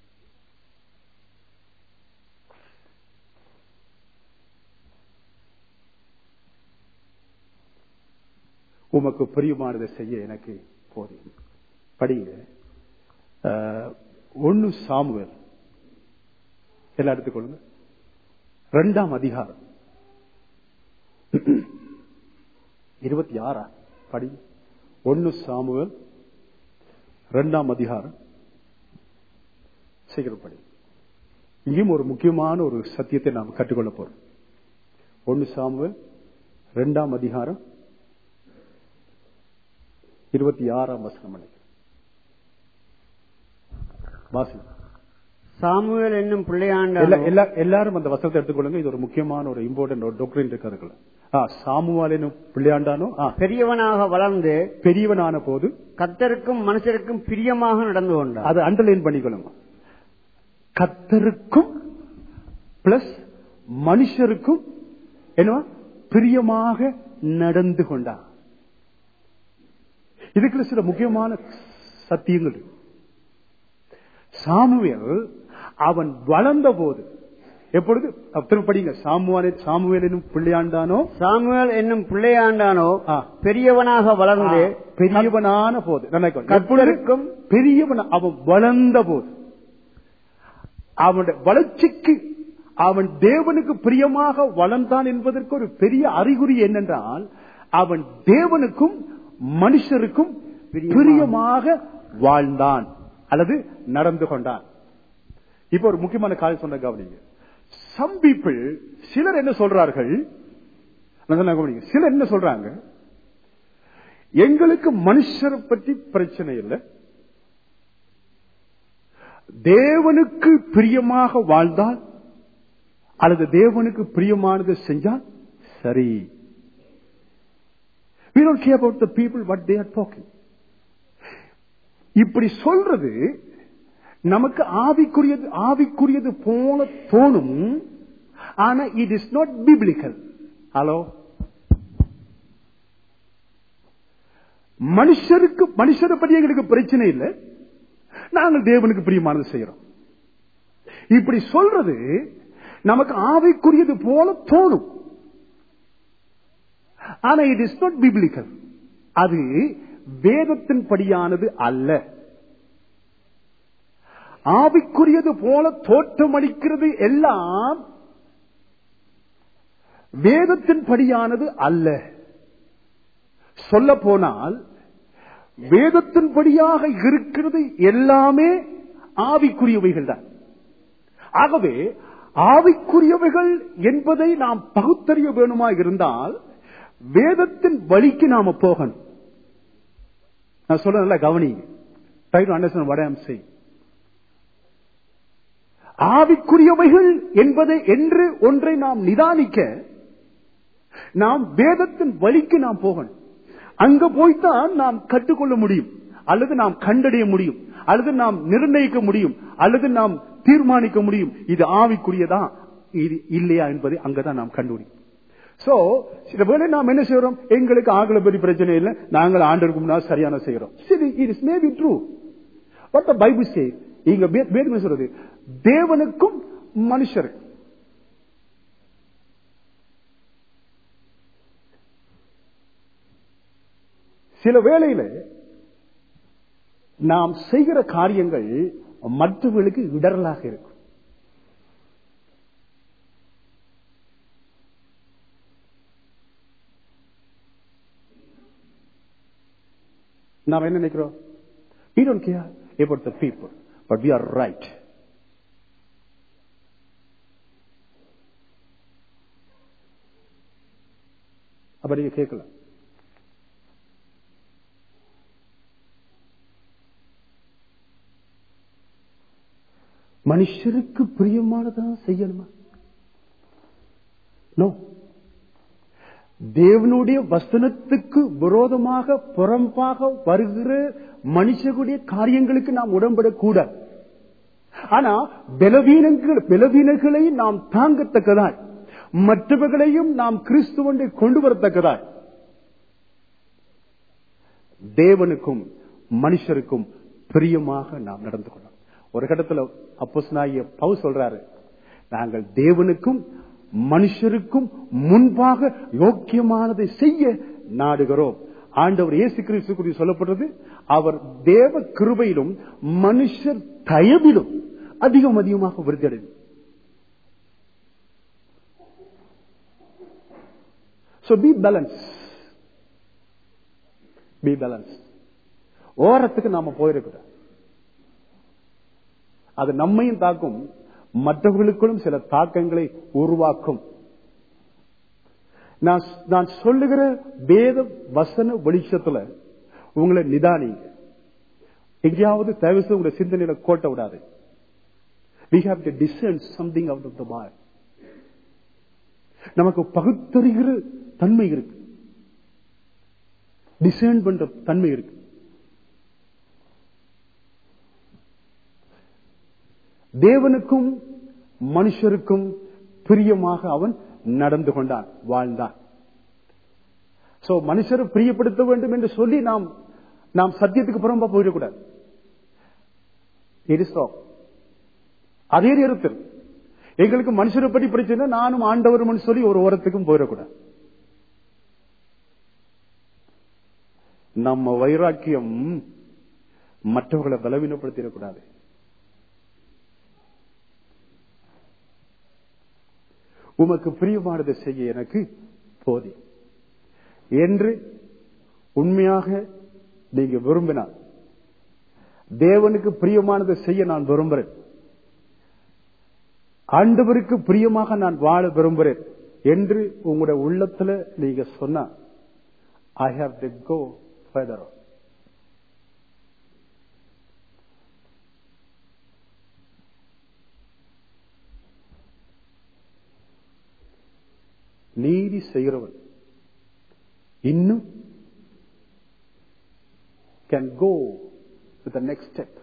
உமக்கு பிரியமானதை செய்ய எனக்கு போதும் படிங்க ஒன்னு சாமுவேல் எல்லாம் எடுத்துக்கொள்ளுங்க ரெண்டாம் அதிகாரம் இருபத்தி ஆறா படி ஒன்னு சாமுவேல் ரெண்டாம் அதிகாரம் செய்கிறபடி இங்கேயும் ஒரு முக்கியமான ஒரு சத்தியத்தை நாம் கற்றுக்கொள்ள போறோம் ஒன்னு சாமுவேல் இரண்டாம் அதிகாரம் இருபத்தி ஆறாம் வசனம் நினைக்கிறேன் வாசி சாமுவேல் என்னும் எல்லா- பிள்ளையாண்ட எல்லா- எல்லாரும் அந்த வசனத்தை எடுத்துக்கொள்ளுங்க இது ஒரு முக்கியமான ஒரு இம்பார்ட்டன்ட் ஒரு டொக்ரின் இருக்கிறது ஆ சாமுவாலினும் பிள்ளையாண்டானோ ஆ, பெரியவனாக வளர்ந்து பெரியவனான போது கத்தருக்கும் மனுஷருக்கும் பிரியமாக நடந்து கொண்டார் அதை அண்டர்லைன் பண்ணிக்கொள்ளுங்க கத்தருக்கும் பிளஸ் மனுஷருக்கும் என்ன பிரியமாக நடந்து கொண்டார் இதுக்குள்ள சில முக்கியமான சத்தியங்கள் இருக்கு. சாமுவேல் அவன் வளர்ந்த போது எப்பொழுது திரும்ப படிங்க சாமுவேல் சாமுவேலினும் பிள்ளையாண்டானோ சாமுவேல் என்னும் பிள்ளையாண்டானோ ஆ. பெரியவனாக வளர்ந்து ஆ, பெரியவனான போது நல்லா கேளுங்க. கர்த்தருக்கும் பெரியவன் அவன் வளர்ந்த போது அவனுடைய வளர்ச்சிக்கு அவன் தேவனுக்கு பிரியமாக வளர்ந்தான் என்பதற்கு ஒரு பெரிய அறிகுறி என்னென்றால் அவன் தேவனுக்கும் மனுஷருக்கும் பிரியமாக. பிரியமாக வாழ்ந்தான் அல்லது நடந்து கொண்டான் இப்ப ஒரு முக்கியமான காரியம் சொன்ன கவனிங்க சம் பீப்புள் சிலர் என்ன சொல்றார்கள் நான் சொன்ன கவனிங்க சிலர் என்ன சொல்றாங்க எங்களுக்கு மனுஷரை பற்றி பிரச்சனை இல்லை தேவனுக்கு பிரியமாக வாழ்ந்தால் அல்லது தேவனுக்கு பிரியமானது செஞ்சால் சரி we don't care about the people what they are talking இப்படி சொல்றது நமக்கு ஆவிக்குரியது ஆவிக்குரியது போல தோணும் ஆனா it is not biblical hello மனுஷருக்கு மனுஷரை பற்றி எங்களுக்கு பிரச்சனை இல்லை நாங்கள் தேவனுக்கு பிரியமானது செய்யறோம் இப்படி சொல்றது நமக்கு ஆவிக்குரியது போல தோணும் ஆனா இட் இஸ் நாட் பிப்ளிக்கல் அது வேதத்தின் படியானது அல்ல ஆவிக்குரியது போல தோற்றமளிக்கிறது எல்லாம் வேதத்தின் படியானது அல்ல சொல்ல போனால் வேதத்தின்படியாக இருக்கிறது எல்லாமே ஆவிக்குரியவைகள் தான் ஆகவே ஆவிக்குரியவைகள் என்பதை நாம் பகுத்தறிய வேணுமா இருந்தால் வேதத்தின் வழிக்கு நாம போகணும் நான் சொல்ல நல்லா கவனிங்க try to understand what I am saying. ஆவிக்குரியவைகள் என்பதை என்று ஒன்றை நாம் நிதானிக்க நாம் வேதத்தின் வழிக்கு நாம் போகணும் அங்க போய்த்தான் நாம் கற்றுக்கொள்ள முடியும் அல்லது நாம் கண்டறிய முடியும் அல்லது நாம் நிர்ணயிக்க முடியும் அல்லது நாம் தீர்மானிக்க முடியும் இது ஆவிக்குரியதா இது இல்லையா என்பதை அங்கதான் நாம் கண்டுபிடிக்கும் சோ சில வேளை நாம் என்ன செய்யறோம் எங்களுக்கு ஆகல பற்றி பிரச்சனை இல்லை நாங்கள் ஆண்டருக்கு முன்னால் சரியான செய்யறோம் சரி it is may be true what the Bible say இங்க வே- வேதம் சொல்றது தேவனுக்கும் மனுஷருக்கு சில வேளையில நாம் செய்கிற காரியங்கள் மற்றவர்களுக்கு இடரலாக இருக்கும் நாம் என்ன நினைக்கிறோம் we don't care about the people but we are right அப்ப நீங்க கேட்கலாம் மனுஷருக்கு பிரியமானதான் செய்யணுமா நோ தேவனுடைய வசனத்துக்கு விரோதமாக புறம்பாக வருகிற மனுஷருடைய காரியங்களுக்கு நாம் உடன்படக்கூடாது ஆனா பலவீனங்கள் பலவீனங்களை நாம் தாங்கத்தக்கதாய் மற்றவர்களையும் நாம் கிறிஸ்துவனை கொண்டு வரத்தக்கதாய் தேவனுக்கும் மனுஷருக்கும் பிரியமாக நாம் நடந்து கொள்ளணும் ஒரு கட்டத்துல அப்போஸ்தலனாகிய பவுல் சொல்றாரு நாங்கள் தேவனுக்கும் மனுஷருக்கும் முன்பாக யோக்கியமானதை செய்ய நாடுகிறோம் ஆண்டவர் இயேசு கிறிஸ்து குறித்து சொல்லப்படுறது அவர் தேவ கிருபையிலும் மனுஷர் தயவிலும் அதிகம் அதிகமாக விருத்தி So be balanced. Be balanced. ஓரத்துக்கு நாம போயிருக்கிறோம் அது நம்மையும் தாக்கும் மற்றவர்களுக்கும் சில தாக்கங்களை உருவாக்கும் நான் நான் சொல்லுகிற வேத வசன வெளிச்சத்துல உங்களை நிதானிங்க எங்கேயாவது தயவு செய்து உங்களுடைய சிந்தனையில கோட்டை விடாது we have to discern something out of the Bible நமக்கு பகுத்தறிகிற தன்மை இருக்கு டிசைன் பண்ற தன்மை இருக்கு தேவனுக்கும் மனுஷருக்கும் பிரியமாக அவன் நடந்து கொண்டான் வாழ்ந்தான் சோ மனுஷரை பிரியப்படுத்த வேண்டும் என்று சொல்லி நாம் நாம் சத்தியத்துக்கு புறம்பா போயிடக்கூடாது It is wrong. அதே நேரத்தில் எங்களுக்கு மனுஷரை பற்றி பிரச்சனை நானும் ஆண்டவரும் சொல்லி ஒரு ஓரத்துக்கும் போயிடக்கூடாது நம்ம வைராக்கியம் மற்றவர்களை பலவீனப்படுத்திடக்கூடாது உமக்கு பிரியமானதை செய்ய எனக்கு போதி என்று உண்மையாக நீங்க விரும்பினால் தேவனுக்கு பிரியமானதை செய்ய நான் விரும்புகிறேன் ஆண்டவருக்கு பிரியமாக நான் வாழ விரும்புகிறேன் என்று உங்களுடைய உள்ளத்துல நீங்க சொன்னா I have to go further நீதி செய்கிறவன் இன்னும் can go with next step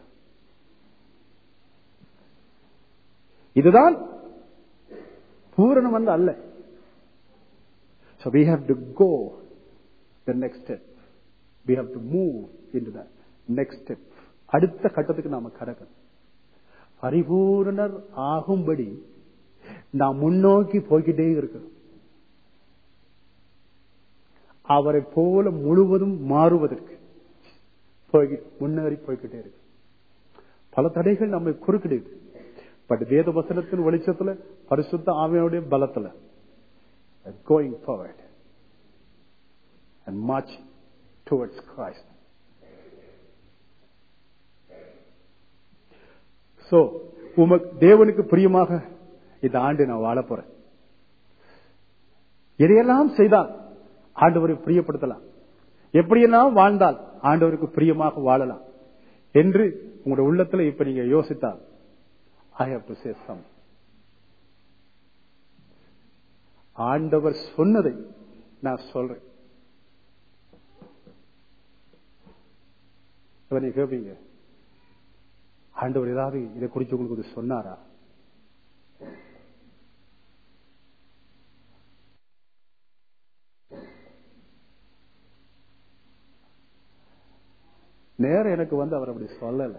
இதுதான் பூரணம் அல்ல அல்ல So we have to go the next step. We have to move into that next step. அடுத்த கட்டத்துக்கு நாம கடக்கணும் பரிபூரணர் ஆகும்படி நாம் முன்னோக்கி போய்கிட்டே இருக்கணும் அவரை போல முழுவதும் மாறுவதற்கு போய் முன்னேறி போய்கிட்டே இருக்கு பல தடைகள் நம்மை குறுக்கிடுது பட் வேத வசனத்தின் வெளிச்சத்துல பரிசுத்த ஆவியனுடைய பலத்துல going forward and march towards Christ so உமக்கு தேவனுக்கு பிரியமாக இந்த ஆண்டு நான் வாழ போறேன் எதையெல்லாம் செய்தால் ஆண்டவரை பிரியப்படுத்தலாம் எப்படியெல்லாம் வாழ்ந்தால் ஆண்டவருக்கு பிரியமாக வாழலாம் என்று உங்களுடைய உள்ளத்துல இப்ப நீங்க யோசித்தால் I have to say some ஆண்டவர் சொன்னதை நான் சொல்றேன் இப்ப நீங்க கேட்பீங்க ஆண்டவர் ஏதாவது இதை குறித்து உங்களுக்கு சொன்னாரா நேரம் எனக்கு வந்து அவர் அப்படி சொல்லல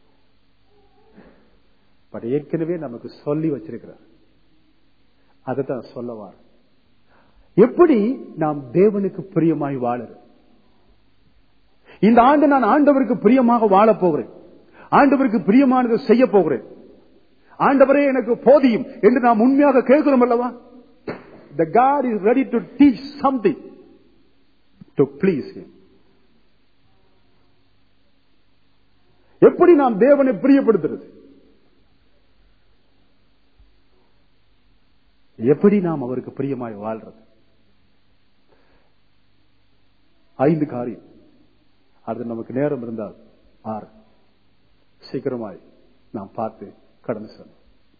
பட் ஏற்கனவே நமக்கு சொல்லி வச்சிருக்கிறார் அதைத்தான் சொல்லவார் எப்படி நாம் தேவனுக்கு பிரியமாய் வாழறது இந்த ஆண்டு நான் ஆண்டவருக்கு பிரியமாக வாழ போகிறேன் ஆண்டவருக்கு பிரியமானதை செய்ய போகிறேன் ஆண்டவரே எனக்கு போதியும் என்று நாம் உண்மையாக கேட்கிறோம் அல்லவா The God is ready to teach something to please Him. எப்படி நாம் தேவனை பிரியப்படுத்துறது எப்படி நாம் அவருக்கு பிரியமாய் வாழ்றது ஐந்து காரியம் அது நமக்கு நேரம் இருந்தால் ஆறு சீக்கிரமாய் நாம் பார்த்து கடந்து செல்லும்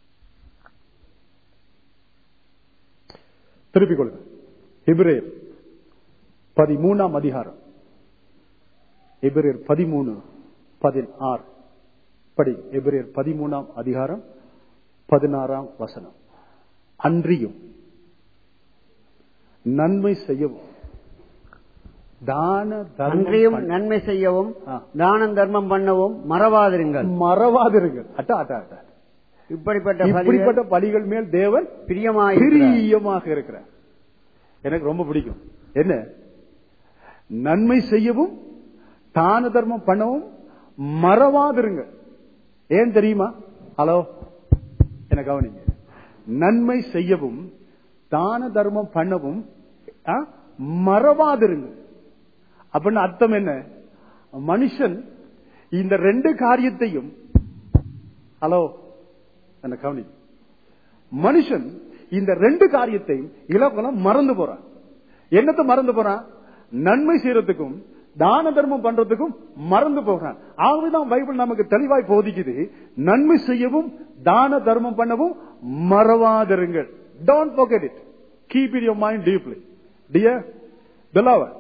திருப்பிக் கொள்ளுங்க எபிரேயர் பதிமூணாம் அதிகாரம் எபிரேயர் பதிமூணு பதினாறு படி எபிரேயர் பதிமூணாம் அதிகாரம் பதினாறாம் வசனம் அன்றியும் நன்மை செய்யவும் தான அன்றியும் தர்மம் நன்மை செய்யவும் ஆ. தானம் தர்மம் பண்ணவும் மறவாதிருங்கள் மறவாதிருங்கள் அட்ட அட்ட அட்ட இப்படிப்பட்ட பலிகள் இப்படிப்பட்ட பலிகள் மேல் தேவன் பிரியமாயிருக்கிறார். பிரியமாக இருக்கிறார் எனக்கு ரொம்ப பிடிக்கும் என்ன நன்மை செய்யவும் தான தர்மம் பண்ணவும் மறவாதிருங்க ஏன் தெரியுமா ஹலோ என்ன கவனிங்க நன்மை செய்யவும் தான தர்மம் பண்ணவும் ஆ, மறவாதிருங்க அப்படின்னு அர்த்தம் என்ன மனுஷன் இந்த ரெண்டு காரியத்தையும் ஹலோ என்ன கவனி மனுஷன் இந்த ரெண்டு காரியத்தையும் இலக்கணம் மறந்து போறான் என்னத்தை மறந்து போறான் நன்மை செய்யறதுக்கும் தான தர்மம் பண்றதுக்கும் மறந்து போகிறான் ஆகவேதான் பைபிள் நமக்கு தெளிவாய் போதிக்குது நன்மை செய்யவும் தான தர்மம் பண்ணவும் மறவாதிருங்கள் don't forget it keep it your mind deeply dear beloved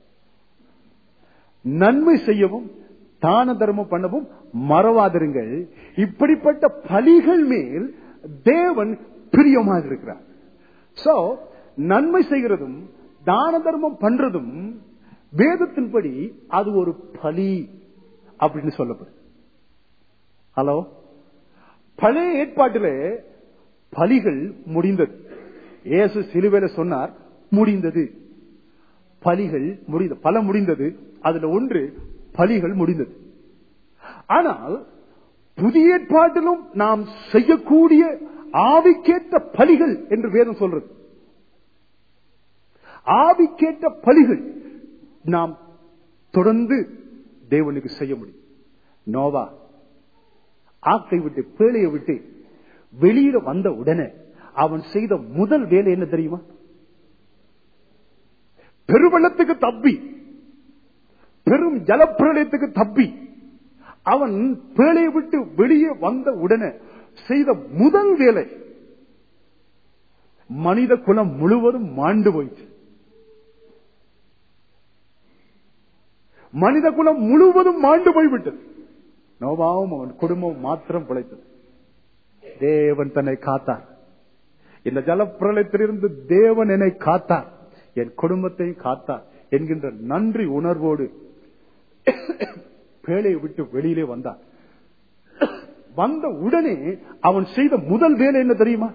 நன்மை செய்யவும் தான தர்மம் பண்ணவும் மறவாதிருங்கள் இப்படிப்பட்ட பலிகள் மேல் தேவன் பிரியமாக இருக்கிறார் சோ நன்மை செய்கிறதும் தான தர்மம் பண்றதும் வேதத்தின்படி அது ஒரு பலி அப்படின்னு சொல்லப்படும் ஹலோ பழைய ஏற்பாட்டிலே பலிகள் முடிந்தது இயேசு சிலுவையில சொன்னார் முடிந்தது பலிகள் முடிந்தது பல முடிந்தது அதுல ஒன்று பலிகள் முடிந்தது ஆனால் புதிய ஏற்பாட்டிலும் நாம் செய்யக்கூடிய ஆவிக்கேற்ற பலிகள் என்று வேதம் சொல்றது ஆவிக்கேற்ற பலிகள் நாம் தொடர்ந்து தேவனுக்கு செய்ய முடியும் நோவா ஆக்கை விட்டு பேழையை விட்டு வெளியில வந்த உடனே அவன் செய்த முதல் வேலை என்ன தெரியுமா பெருவெள்ளத்துக்கு தப்பி பெரும் ஜலப்பிரளயத்துக்கு தப்பி அவன் பேழையை விட்டு வெளியே வந்த உடனே செய்த முதல் வேலை மனித குலம் முழுவதும் மாண்டு போயிற்று மனித குலம் முழுவதும் மாண்டு போய்விட்டது நோவாவும் அவன் குடும்பம் மாத்திரம் பிழைத்தது தேவன் தன்னை காத்தார் இந்த ஜலப்பிரளயத்திலிருந்து தேவன் என்னை காத்தார் என் குடும்பத்தையும் காத்தார் என்கின்ற நன்றி உணர்வோடு பேழையை விட்டு வெளியிலே வந்தான் வந்த உடனே அவன் செய்த முதல் வேலை என்ன தெரியுமா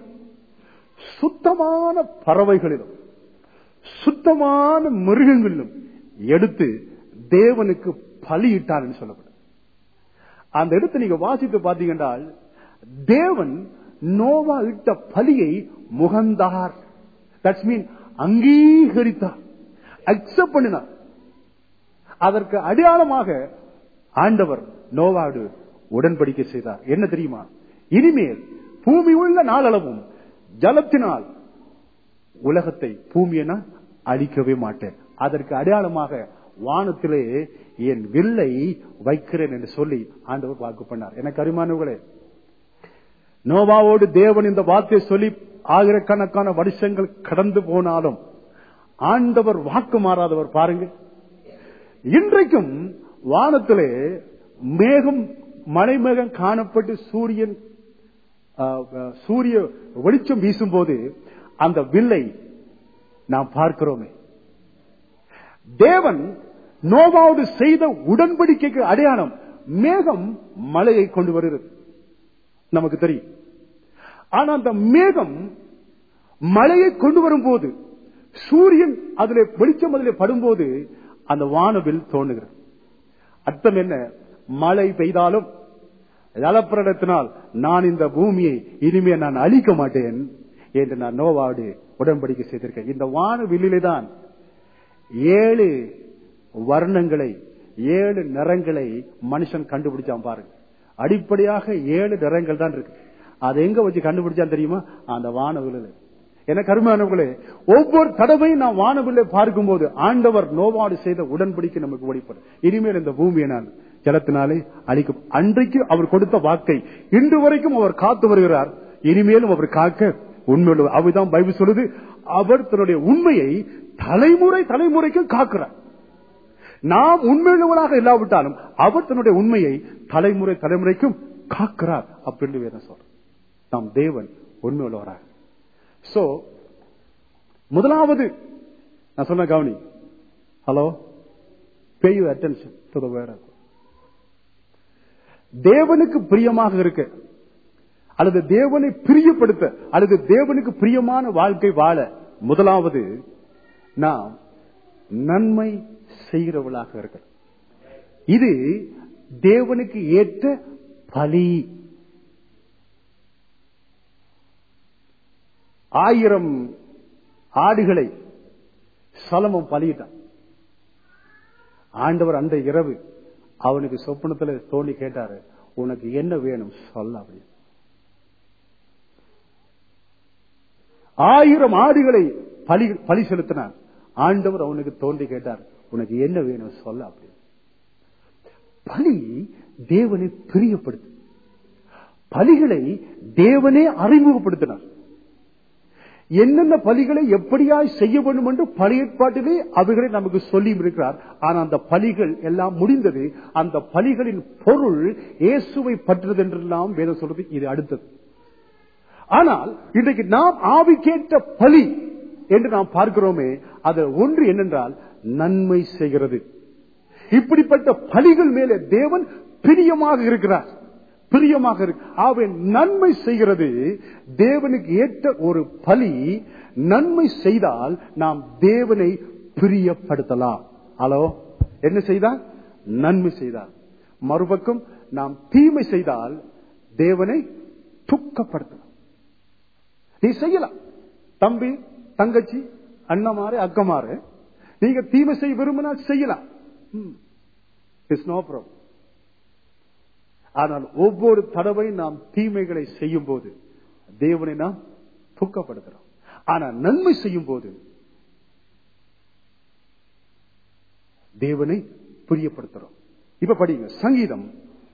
சுத்தமான பறவைகளிலும் சுத்தமான மிருகங்களிலும் எடுத்து தேவனுக்கு பலியிட்டார் என்று சொல்லப்படும் அந்த இடத்தை நீங்க வாசித்து பாத்தீங்கன்னா தேவன் நோவா இட்ட பலியை முகந்தார் தட்ஸ் மீன் அங்கீகரித்தார் அக்செப்ட் பண்ணினார் அதற்கு அடையாளமாக ஆண்டவர் நோவாடு உடன்படிக்கை செய்தார் என்ன தெரியுமா இனிமேல் பூமி உள்ள நாளளவும் ஜலத்தினால் உலகத்தை பூமியை நான் அழிக்கவே மாட்டேன் அதற்கு அடையாளமாக வானத்திலே என் வில்லை வைக்கிறேன் என்று சொல்லி ஆண்டவர் வாக்கு பண்ணார் எனக்கு அருமானவர்களே நோவாவோடு தேவன் இந்த வார்த்தையை சொல்லி ஆயிரக்கணக்கான வருஷங்கள் கடந்து போனாலும் ஆண்டவர் வாக்கு மாறாதவர் பாருங்க இன்றைக்கும் வானத்திலே மேகம் மழை மேகம் காணப்பட்டு சூரியன் சூரிய வெளிச்சம் வீசும் போது அந்த வில்லை நாம் பார்க்கிறோமே தேவன் நோவாவோடு செய்த உடன்படிக்கைக்கு அடையாளம் மேகம் மழையை கொண்டு வருகிறது நமக்கு தெரியும் ஆனா அந்த மேகம் மழையை கொண்டு வரும்போது சூரியன் அதில் வெளிச்சம் அதில் படும்போது அந்த வானவில் தோணுகிறது அர்த்தம் என்ன மழை பெய்தாலும் ஜலப்பிரடத்தினால் நான் இந்த பூமியை இனிமே நான் அழிக்க மாட்டேன் என்று நான் நோவாடு உடன்படிக்கை செய்திருக்கேன் இந்த வானவில்லிலே தான் ஏழு வர்ணங்களை ஏழு நிறங்களை மனுஷன் கண்டுபிடிச்சான் பாருங்க அடிப்படையாக ஏழு நிறங்கள் தான் இருக்கு அதை எங்க வச்சு கண்டுபிடிச்சான் தெரியுமா அந்த வானவில்லை என கருமானவர்களே ஒவ்வொரு தடவையும் நான் வானவில்லை பார்க்கும் போது ஆண்டவர் நோவாடு செய்த உடன்படிக்கை நமக்கு வெளிப்படும் இனிமேல் இந்த பூமியை நான் ஜலத்தினாலே அழிக்கும் அன்றைக்கு அவர் கொடுத்த வாக்கை இன்று வரைக்கும் அவர் காத்து வருகிறார் இனிமேலும் அவர் காக்க உண்மையுள்ள அவைதான் பைபிள் சொல்லுது அவர் தன்னுடைய உண்மையை தலைமுறை தலைமுறைக்கும் காக்கிறார் நாம் உண்மையுள்ளவராக இல்லாவிட்டாலும் அவர் தன்னுடைய உண்மையை தலைமுறை தலைமுறைக்கும் காக்கிறார் அப்படின்னு வேதம் சொல்ற நாம் தேவன் உண்மையுள்ளவராக சோ முதலாவது நான் சொன்ன கவனி hello pay you attention to the word தேவனுக்கு பிரியமாக இருக்க அல்லது தேவனை பிரியப்படுத்த அல்லது தேவனுக்கு பிரியமான வாழ்க்கை வாழ முதலாவது நாம் நன்மை செய்கிறவளாக இருக்க இது தேவனுக்கு ஏற்ற பலி ஆயிரம் ஆடுகளை சலமம் பலியிட்டான் ஆண்டவர் அந்த இரவு அவனுக்கு சொப்பனத்துல தோண்டி கேட்டாரு உனக்கு என்ன வேணும் சொல்ல அப்படி ஆயிரம் ஆடுகளை பலி பலி செலுத்தினார் ஆண்டவர் அவனுக்கு தோன்றி கேட்டார் உனக்கு என்ன வேணும் சொல்ல அப்படி பலி தேவனை பிரியப்படுத்து பலிகளை தேவனே அறிமுகப்படுத்தினார் என்னென்ன பலிகளை எப்படியாய் செய்ய வேண்டும் என்று பழைய ஏற்பாட்டிலே அவைகளை நமக்கு சொல்லி இருக்கிறார் ஆனா அந்த பலிகள் எல்லாம் முடிந்தது அந்த பலிகளின் பொருள் இயேசுவை பற்றுறது என்றெல்லாம் வேதம் சொல்றது இது அடுத்தது ஆனால் இன்றைக்கு நாம் ஆவிக்கேற்ற பலி என்று நாம் பார்க்கிறோமே அது ஒன்று என்னென்றால் நன்மை செய்கிறது இப்படிப்பட்ட பலிகள் மேலே தேவன் பிரியமாக இருக்கிறார் பிரியமாக இருக்கு ஆகவே நன்மை செய்கிறது தேவனுக்கு ஏற்ற ஒரு பலி நன்மை செய்தால் நாம் தேவனை பிரியப்படுத்தலாம் ஹலோ என்ன செய்தால் நன்மை செய்தால் மறுபக்கம் நாம் தீமை செய்தால் தேவனை துக்கப்படுத்தலாம் நீ செய்யலாம் தம்பி தங்கச்சி அண்ணமாறு அக்கமாறு நீங்க தீமை செய்ய விரும்பினால் செய்யலாம் இட்ஸ் நோ ப்ராப்ளம் ஆனால் ஒவ்வொரு தடவை நாம் தீமைகளை செய்யும் போது தேவனை நாம் துக்கப்படுத்துறோம் ஆனா நன்மை செய்யும் போது தேவனை பிரியப்படுத்துறோம் இப்ப படிங்க சங்கீதம்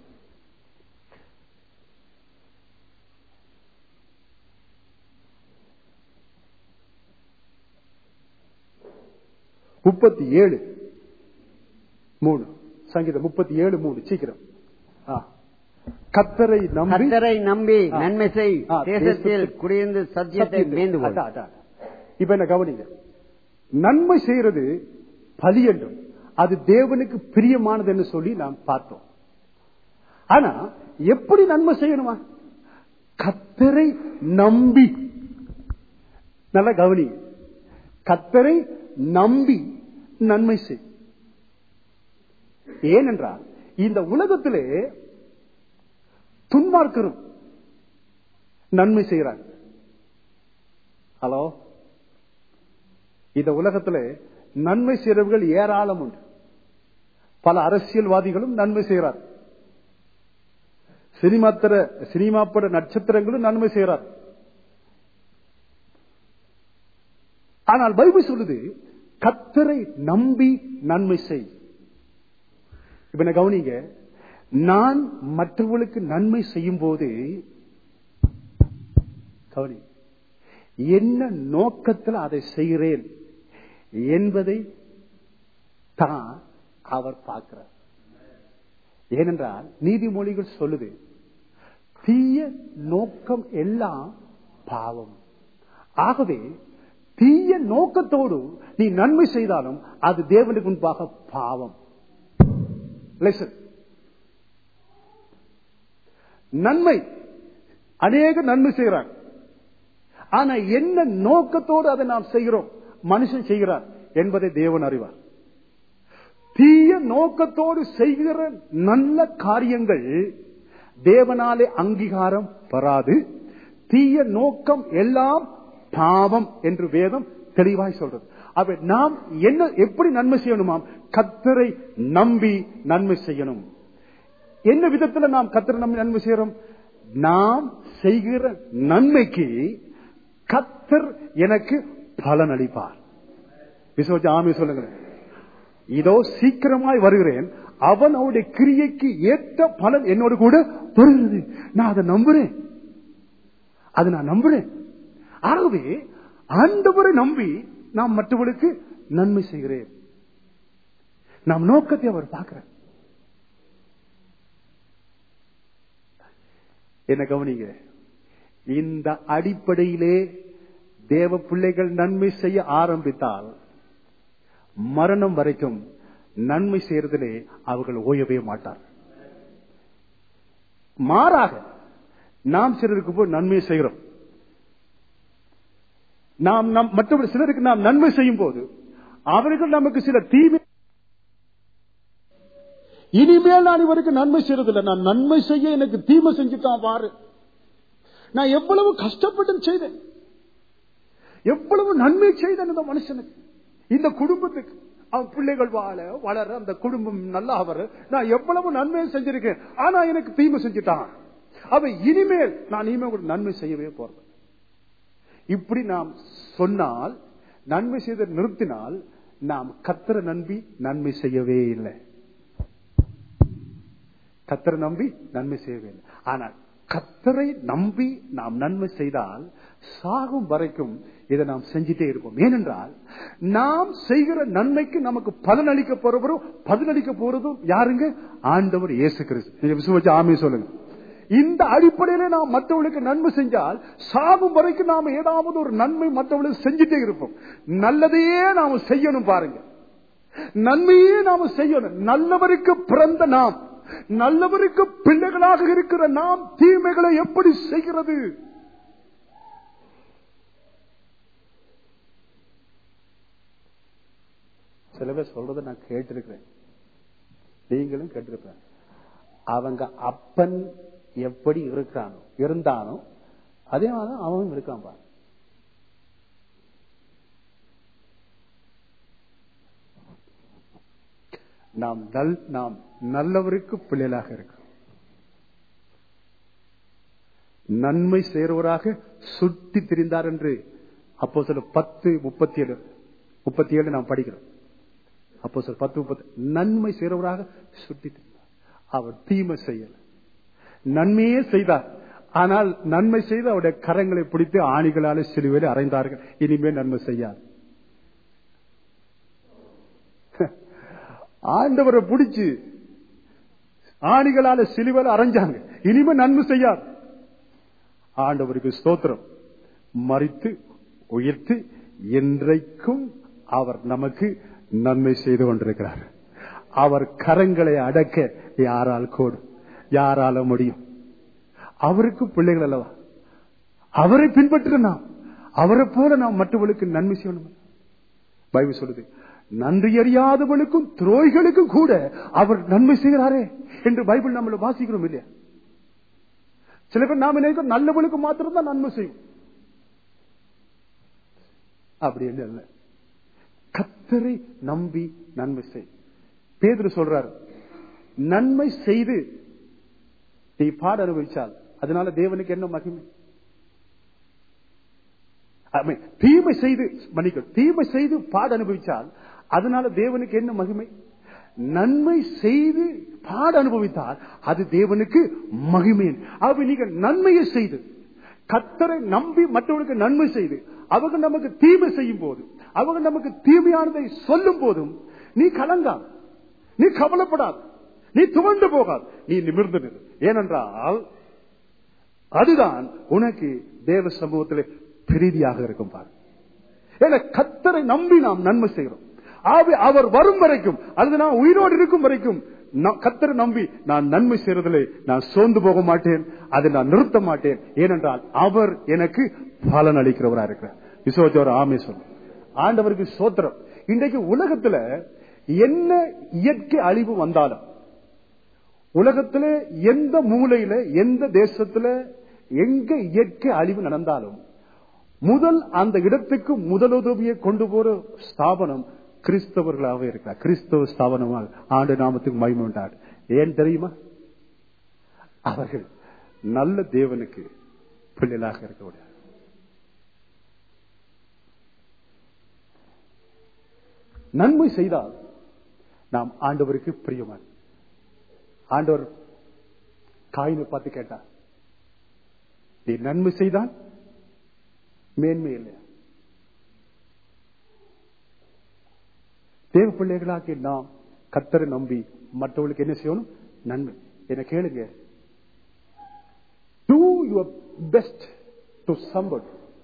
முப்பத்தி ஏழு மூணு சங்கீதம் முப்பத்தி ஏழு மூணு சீக்கிரம் ஆ. கத்தரை நம்பி கர்த்தரை நம்பி ஆ. நன்மை செய் ஆ, தேசத்தில் தேசத்தில் குடியிருந்து சத்தியத்தை மேய்ந்து கொள். அதான், அதான். இப்ப என்ன கவனிங்க நன்மை செய்யறது பலி என்றும் அது தேவனுக்கு பிரியமானது என்று சொல்லி நாம் பார்த்தோம் ஆனா எப்படி நன்மை செய்யணுமா கத்தரை நம்பி நல்லா கவனி கத்தரை நம்பி நன்மை செய் ஏனென்றால் இந்த உலகத்திலே துன்மார்க்கரும் நன்மை செய்யறாங்க ஹலோ இந்த உலகத்திலே நன்மை செய்றவர்கள் ஏராளம் உண்டு பல அரசியல்வாதிகளும் நன்மை செய்கிறார் சினிமாத்திர சினிமா பட நட்சத்திரங்களும் நன்மை செய்கிறார் ஆனால் பைபிள் சொல்லுது கத்தரை நம்பி நன்மை செய் இப்ப என்ன கவனிங்க நான் மற்றவர்களுக்கு நன்மை செய்யும் போது கவனி என்ன நோக்கத்தில் அதை செய்கிறேன் என்பதை தான் அவர் பார்க்கிறார் ஏனென்றால் நீதிமொழிகள் சொல்லுது தீய நோக்கம் எல்லாம் பாவம் ஆகவே தீய நோக்கத்தோடு நீ நன்மை செய்தாலும் அது தேவனுக்கு முன்பாக பாவம் Listen. நன்மை அநேக நன்மை செய்கிறார் ஆனா என்ன நோக்கத்தோடு அதை நாம் செய்கிறோம் மனுஷன் செய்கிறார் என்பதை தேவன் அறிவார் தீய நோக்கத்தோடு செய்கிற நல்ல காரியங்கள் தேவனாலே அங்கீகாரம் பெறாது தீய நோக்கம் எல்லாம் பாவம் என்று வேதம் தெளிவாய் சொல்றது அப்ப நாம் என்ன எப்படி நன்மை செய்யணுமாம் கத்தரை நம்பி நன்மை செய்யணும் என்ன விதத்துல நாம் கத்தரை நம்பி நன்மை செய்யறோம் நாம் செய்கிற நன்மைக்கு கத்தர் எனக்கு பலன் அளிப்பார் விசுவாசி ஆமே சொல்லுங்களேன் இதோ சீக்கிரமாய் வருகிறேன் அவன் அவருடைய கிரியைக்கு ஏற்ற பலன் என்னோடு கூட வருகிறது நான் அதை நம்புறேன் அதை நான் நம்புறேன் ஆகவே ஆண்டவரை நம்பி நாம் மற்றவர்களுக்கு நன்மை செய்கிறேன் நாம் நோக்கத்தை அவர் பார்க்கிறார் என்ன கவனிங்க இந்த அடிப்படையிலே தேவ பிள்ளைகள் நன்மை செய்ய ஆரம்பித்தால் மரணம் வரைக்கும் நன்மை செய்யறதிலே அவர்கள் ஓயவே மாட்டார் மாறாக நாம் சிலருக்கு போய் நன்மை செய்கிறோம் நாம் நம் மற்றவர் சிலருக்கு நாம் நன்மை செய்யும் போது அவர்கள் நமக்கு சில தீமை இனிமேல் நான் இவருக்கு நன்மை செய்யறதில்லை நான் நன்மை செய்ய எனக்கு தீமை செஞ்சுட்டான் பாரு நான் எவ்வளவு கஷ்டப்பட்டு செய்தேன் எவ்வளவு நன்மை செய்தேன் இந்த மனுஷனுக்கு இந்த குடும்பத்துக்கு அவன் பிள்ளைகள் வாழ வளர அந்த குடும்பம் நல்லா வர நான் எவ்வளவு நன்மை செஞ்சிருக்கேன் ஆனா எனக்கு தீமை செஞ்சுட்டான் அவன் இனிமேல் நான் இனிமேல் ஒரு நன்மை செய்யவே போறது இப்படி நாம் சொன்னால் நன்மை செய்த நிறுத்தினால் நாம் கத்தரை நம்பி நன்மை செய்யவே இல்லை கத்தரை நம்பி நன்மை செய்யவே இல்லை ஆனால் கத்தரை நம்பி நாம் நன்மை செய்தால் சாகும் வரைக்கும் இதை நாம் செஞ்சிட்டே இருப்போம் ஏனென்றால் நாம் செய்கிற நன்மைக்கு நமக்கு பலனளிக்க போறவரும் பதிலளிக்க போறதும் யாருங்க ஆண்டவர் இயேசு கிறிஸ்து நீங்க விசுவச்சு ஆமே சொல்லுங்க இந்த அடிப்படையில நாம் மற்றவர்களுக்கு நன்மை செஞ்சால் சாகும் வரைக்கும் நாம ஏதாவது ஒரு நன்மை மற்றவர்களுக்கு செஞ்சுட்டே இருப்போம் நல்லதையே நாம செய்யணும் பாருங்க நன்மையே நாம செய்யணும் நல்லவருக்கு பிறந்த நாம் நல்லவருக்கு பிள்ளைகளாக இருக்கிற நாம் தீமைகளை எப்படி செய்கிறது சில பேர் சொல்றதை நான் கேட்டிருக்கிறேன் நீங்களும் கேட்டிருப்பேன் அவங்க அப்பன் எப்படி இருக்கானோ இருந்தானோ அதே மாதிரி அவனும் இருக்கான் பாரு நாம் நல் நாம் நல்லவருக்கு பிள்ளைகளாக இருக்கிறோம் நன்மை செய்கிறவராக சுட்டி திரிந்தார் என்று அப்போ சில பத்து முப்பத்தி ஏழு முப்பத்தி ஏழு நாம் படிக்கிறோம் அப்போ சில பத்து முப்பத்தி நன்மை செய்கிறவராக சுட்டி திரிந்தார் அவர் தீமை செய்யல நன்மையே செய்தார் ஆனால் நன்மை செய்து அவருடைய கரங்களை பிடித்து ஆணிகளால சிலுவையில் அறைந்தார்கள் இனிமேல் நன்மை செய்யாது ஆண்டவரை பிடிச்சு ஆணிகளால சிலுவையில் அரைஞ்சாங்க இனிமே நன்மை செய்யாது ஆண்டவருக்கு ஸ்தோத்திரம் மறித்து உயர்த்து என்றைக்கும் அவர் நமக்கு நன்மை செய்து கொண்டிருக்கிறார் அவர் கரங்களை அடக்க யாரால் கூடும் யாரால முடியும் அவருக்கு பிள்ளைகள் அல்லவா அவரை பின்பற்ற நாம் அவரை போல நாம் மற்றவர்களுக்கு நன்மை செய்யணும் பைபிள் சொல்லுது நன்றி அறியாதவனுக்கும் துரோய்களுக்கும் கூட அவர் நன்மை செய்கிறாரே என்று பைபிள் நம்மள வாசிக்கிறோம் இல்லையா சில பேர் நாம நினைக்கிறோம் நல்லவனுக்கு மாத்திரம் தான் நன்மை செய்யும் அப்படி என்ன இல்ல கத்தரை நம்பி நன்மை செய் பேதர் சொல்றாரு நன்மை செய்து நீ பாட அனுபவிச்சால் அதனால தேவனுக்கு என்ன மகிமை தீமை செய்து மன்னிக்க தீமை செய்து பாட அனுபவிச்சால் அதனால தேவனுக்கு என்ன மகிமை நன்மை செய்து பாட அனுபவித்தால் அது தேவனுக்கு மகிமை அப்ப நீங்க நன்மையை செய்து கத்தரை நம்பி மற்றவர்களுக்கு நன்மை செய்து அவங்க நமக்கு தீமை செய்யும் போது அவங்க நமக்கு தீமையானதை சொல்லும் போதும் நீ கலங்காது நீ கவலைப்படாது நீ துவண்டு போகாது நீ நிமிர்ந்து நிறு ஏனென்றால் அதுதான் உனக்கு தேவ சமூகத்தில் பிரீதியாக இருக்கும் பாரு ஏன்னா கத்தரை நம்பி நாம் நன்மை செய்கிறோம் ஆவி அவர் வரும் வரைக்கும் அல்லது நான் உயிரோடு இருக்கும் வரைக்கும் கத்தரை நம்பி நான் நன்மை செய்யறதிலே நான் சோர்ந்து போக மாட்டேன் அதை நான் நிறுத்த மாட்டேன் ஏனென்றால் அவர் எனக்கு பலன் அளிக்கிறவரா இருக்கிறார் விசுவத்தோர் ஆமே சொல்லும் ஆண்டவருக்கு சோத்திரம் இன்றைக்கு உலகத்துல என்ன இயற்கை அழிவு வந்தாலும் உலகத்துல எந்த மூலையில எந்த தேசத்துல எங்க இயற்கை அழிவு நடந்தாலும் முதல் அந்த இடத்துக்கு முதலுதவியை கொண்டு போற ஸ்தாபனம் கிறிஸ்தவர்களாக இருக்கிறார் கிறிஸ்தவ ஸ்தாபனமாக ஆண்டு நாமத்துக்கு மகிமை உண்டாடு ஏன் தெரியுமா அவர்கள் நல்ல தேவனுக்கு பிள்ளைகளாக இருக்க முடியாது நன்மை செய்தால் நாம் ஆண்டவருக்கு பிரியமான ஆண்டவர் காயினை பார்த்து கேட்டார் நீ நன்மை செய்தால் மேன்மை இல்லையா தேவ பிள்ளைகளாக்கி நாம் கத்தரை நம்பி மற்றவர்களுக்கு என்ன செய்யணும் நன்மை என்ன கேளுங்க do your best to somebody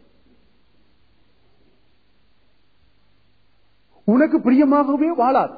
உனக்கு பிரியமாகவே வாழாது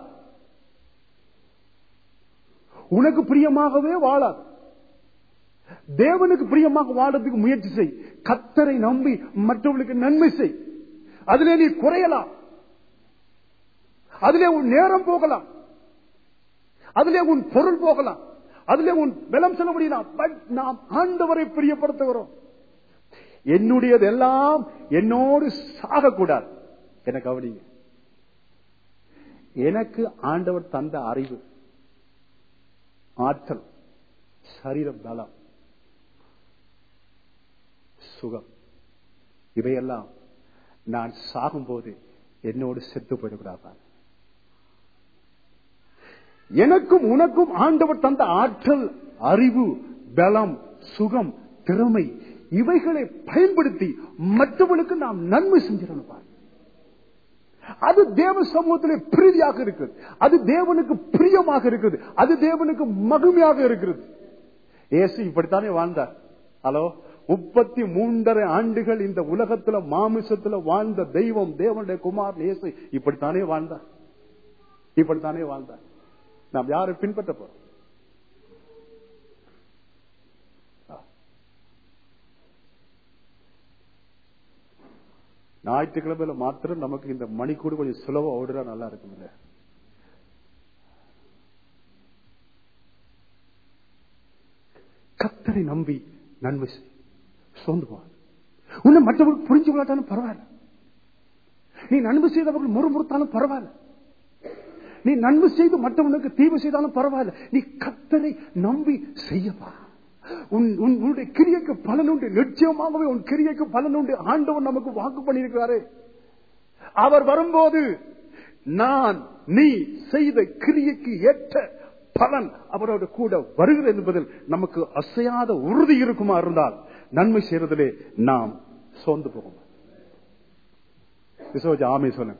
உனக்கு பிரியமாகவே வாழாது தேவனுக்கு பிரியமாக வாழறதுக்கு முயற்சி செய் கத்தரை நம்பி மற்றவர்களுக்கு நன்மை செய் அதிலே நீ குறையலாம் அதிலே உன் நேரம் போகலாம் அதிலே உன் பொருள் போகலாம் அதிலே உன் பலம் செலவழியலாம் பட் நாம் ஆண்டவரை பிரியப்படுத்துகிறோம் என்னுடையது எல்லாம் என்னோடு சாகக்கூடாது என கவனிங்க எனக்கு ஆண்டவர் தந்த அறிவு ஆற்றல் சரீரம் பலம் சுகம் இவையெல்லாம் நான் சாகும்போது என்னோடு செத்து போயிடக்கூடாது எனக்கும் உனக்கும் ஆண்டவர் தந்த ஆற்றல் அறிவு பலம் சுகம் திறமை இவைகளை பயன்படுத்தி மற்றவர்களுக்கு நாம் நன்மை செஞ்சிடணும் பாரு. அது தேவ சமூகத்திலே பிரீதியாக இருக்கிறது அது தேவனுக்கு பிரியமாக இருக்கிறது அது தேவனுக்கு மகிமையாக இருக்கிறது இயேசு இப்படித்தானே வாழ்ந்தார் ஹலோ முப்பத்தி மூன்றரை ஆண்டுகள் இந்த உலகத்துல மாமிசத்துல வாழ்ந்த தெய்வம் தேவனுடைய குமார் இயேசு இப்படித்தானே வாழ்ந்தார் இப்படித்தானே வாழ்ந்தார் நாம் யாரை பின்பற்ற போறோம் ஞாயிற்றுக்கிழமையில மாத்திரம் நமக்கு இந்த மணிக்கூடு கொஞ்சம் சுலபம் ஓடுறா நல்லா இருக்கும் இல்ல கத்தரை நம்பி நன்மை செய் சோர்ந்து போவார் உன்னை மற்றவர்கள் புரிஞ்சு கொள்ளாட்டாலும் பரவாயில்ல நீ நன்மை செய்தவர்கள் முறுமுறுத்தாலும் பரவாயில்ல நீ நன்மை செய்து மற்றவனுக்கு தீவு செய்தாலும் பரவாயில்ல நீ கத்தரை நம்பி செய்யப்பா உன் உன் உன்னுடைய கிரியைக்கு பலன் உண்டு நிச்சயமாகவே உன் கிரியைக்கு பலன் உண்டு ஆண்டவன் நமக்கு வாக்கு பண்ணியிருக்கிறாரே அவர் வரும்போது நான் நீ செய்த கிரியைக்கு ஏற்ற பலன் அவரோட கூட வருகிறது என்பதில் நமக்கு அசையாத உறுதி இருக்குமா இருந்தால் நன்மை செய்யறதிலே நாம் சோர்ந்து போகும் விசோஜ ஆமை சொல்லுங்க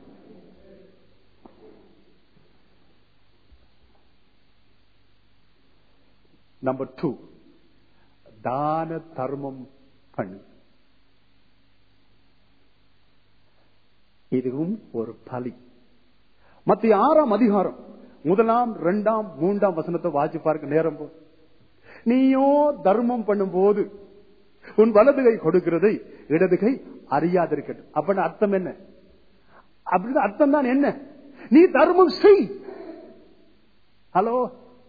நம்பர் டூ தான தர்மம் பண்ணு இதுவும் ஒரு பலி மத்திய ஆறாம் அதிகாரம் முதலாம் இரண்டாம் மூன்றாம் வசனத்தை வாசி பார்க்க நேரம் போ நீயோ தர்மம் பண்ணும் போது உன் வலது கை கொடுக்கிறதை இடது கை அறியாதிருக்கட்டும் அப்படின்னு அர்த்தம் என்ன அப்படின்னு அர்த்தம் தான் என்ன நீ தர்மம் செய் ஹலோ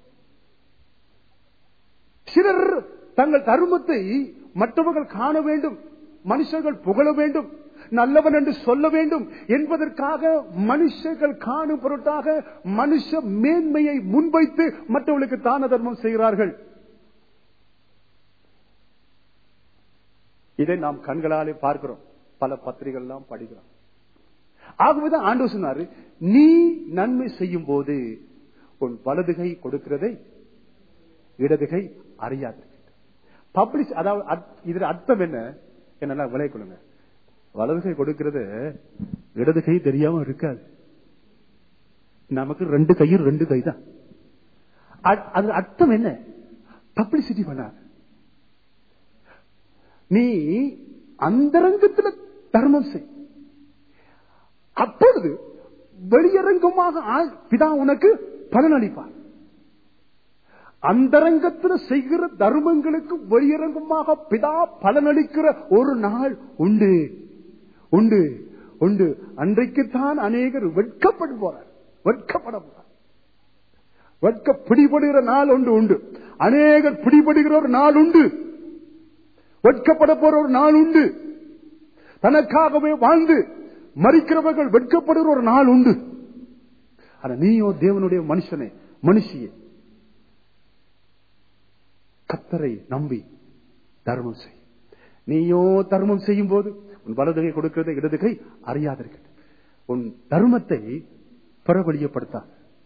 சிலர் தங்கள் தர்மத்தை மற்றவர்கள் காண வேண்டும் மனுஷர்கள் புகழ வேண்டும் நல்லவன் என்று சொல்ல வேண்டும் என்பதற்காக மனுஷர்கள் காணும் பொருட்டாக மனுஷ மேன்மையை முன்வைத்து மற்றவர்களுக்கு தான தர்மம் செய்கிறார்கள் இதை நாம் கண்களாலே பார்க்கிறோம் பல பத்திரிகைகள் எல்லாம் படிக்கிறோம் ஆகவேதான் ஆண்டு சொன்னாரு நீ நன்மை செய்யும் போது உன் வலதுகை கொடுக்கிறதை இடதுகை அறியாது பப்ளிஷ் அதாவது அர்த்- இதுல அர்த்தம் என்ன என்ன விலை கொள்ளுங்க வலதுகை கொடுக்கிறது இடது கை தெரியாம இருக்காது நமக்கு ரெண்டு கையும் ரெண்டு கை தான் அ- அது அர்த்தம் என்ன பப்ளிசிட்டி பண்ணார் நீ அந்தரங்கத்துல தர்மம் செய் அப்பொழுது வெளியரங்கமாக ஆ- பிதா உனக்கு பலனளிப்பார் அந்தரங்கத்தில் செய்கிற தர்மங்களுக்கு வெளியரங்கமாக பிதா பலனளிக்கிற ஒரு நாள் உண்டு உண்டு உண்டு அன்றைக்குத்தான் அநேகர் வெட்கப்பட போறார் வெட்கப்பட போறார் வெட்க பிடிபடுகிற நாள் ஒன்று உண்டு அநேகர் பிடிபடுகிற ஒரு நாள் உண்டு வெட்கப்பட போற ஒரு நாள் உண்டு தனக்காகவே வாழ்ந்து மறிக்கிறவர்கள் வெட்கப்படுகிற ஒரு நாள் உண்டு ஆனா நீயோ தேவனுடைய மனுஷனே மனுஷியே கத்தரை நம்பி தர்மம் செய் நீயோ தர்மம் செய்யும் போது உன் வலதுகை கொடுக்கிறது இடதுகை அறியாதிருக்கிறது உன் தர்மத்தை பிரபலியப்படுத்த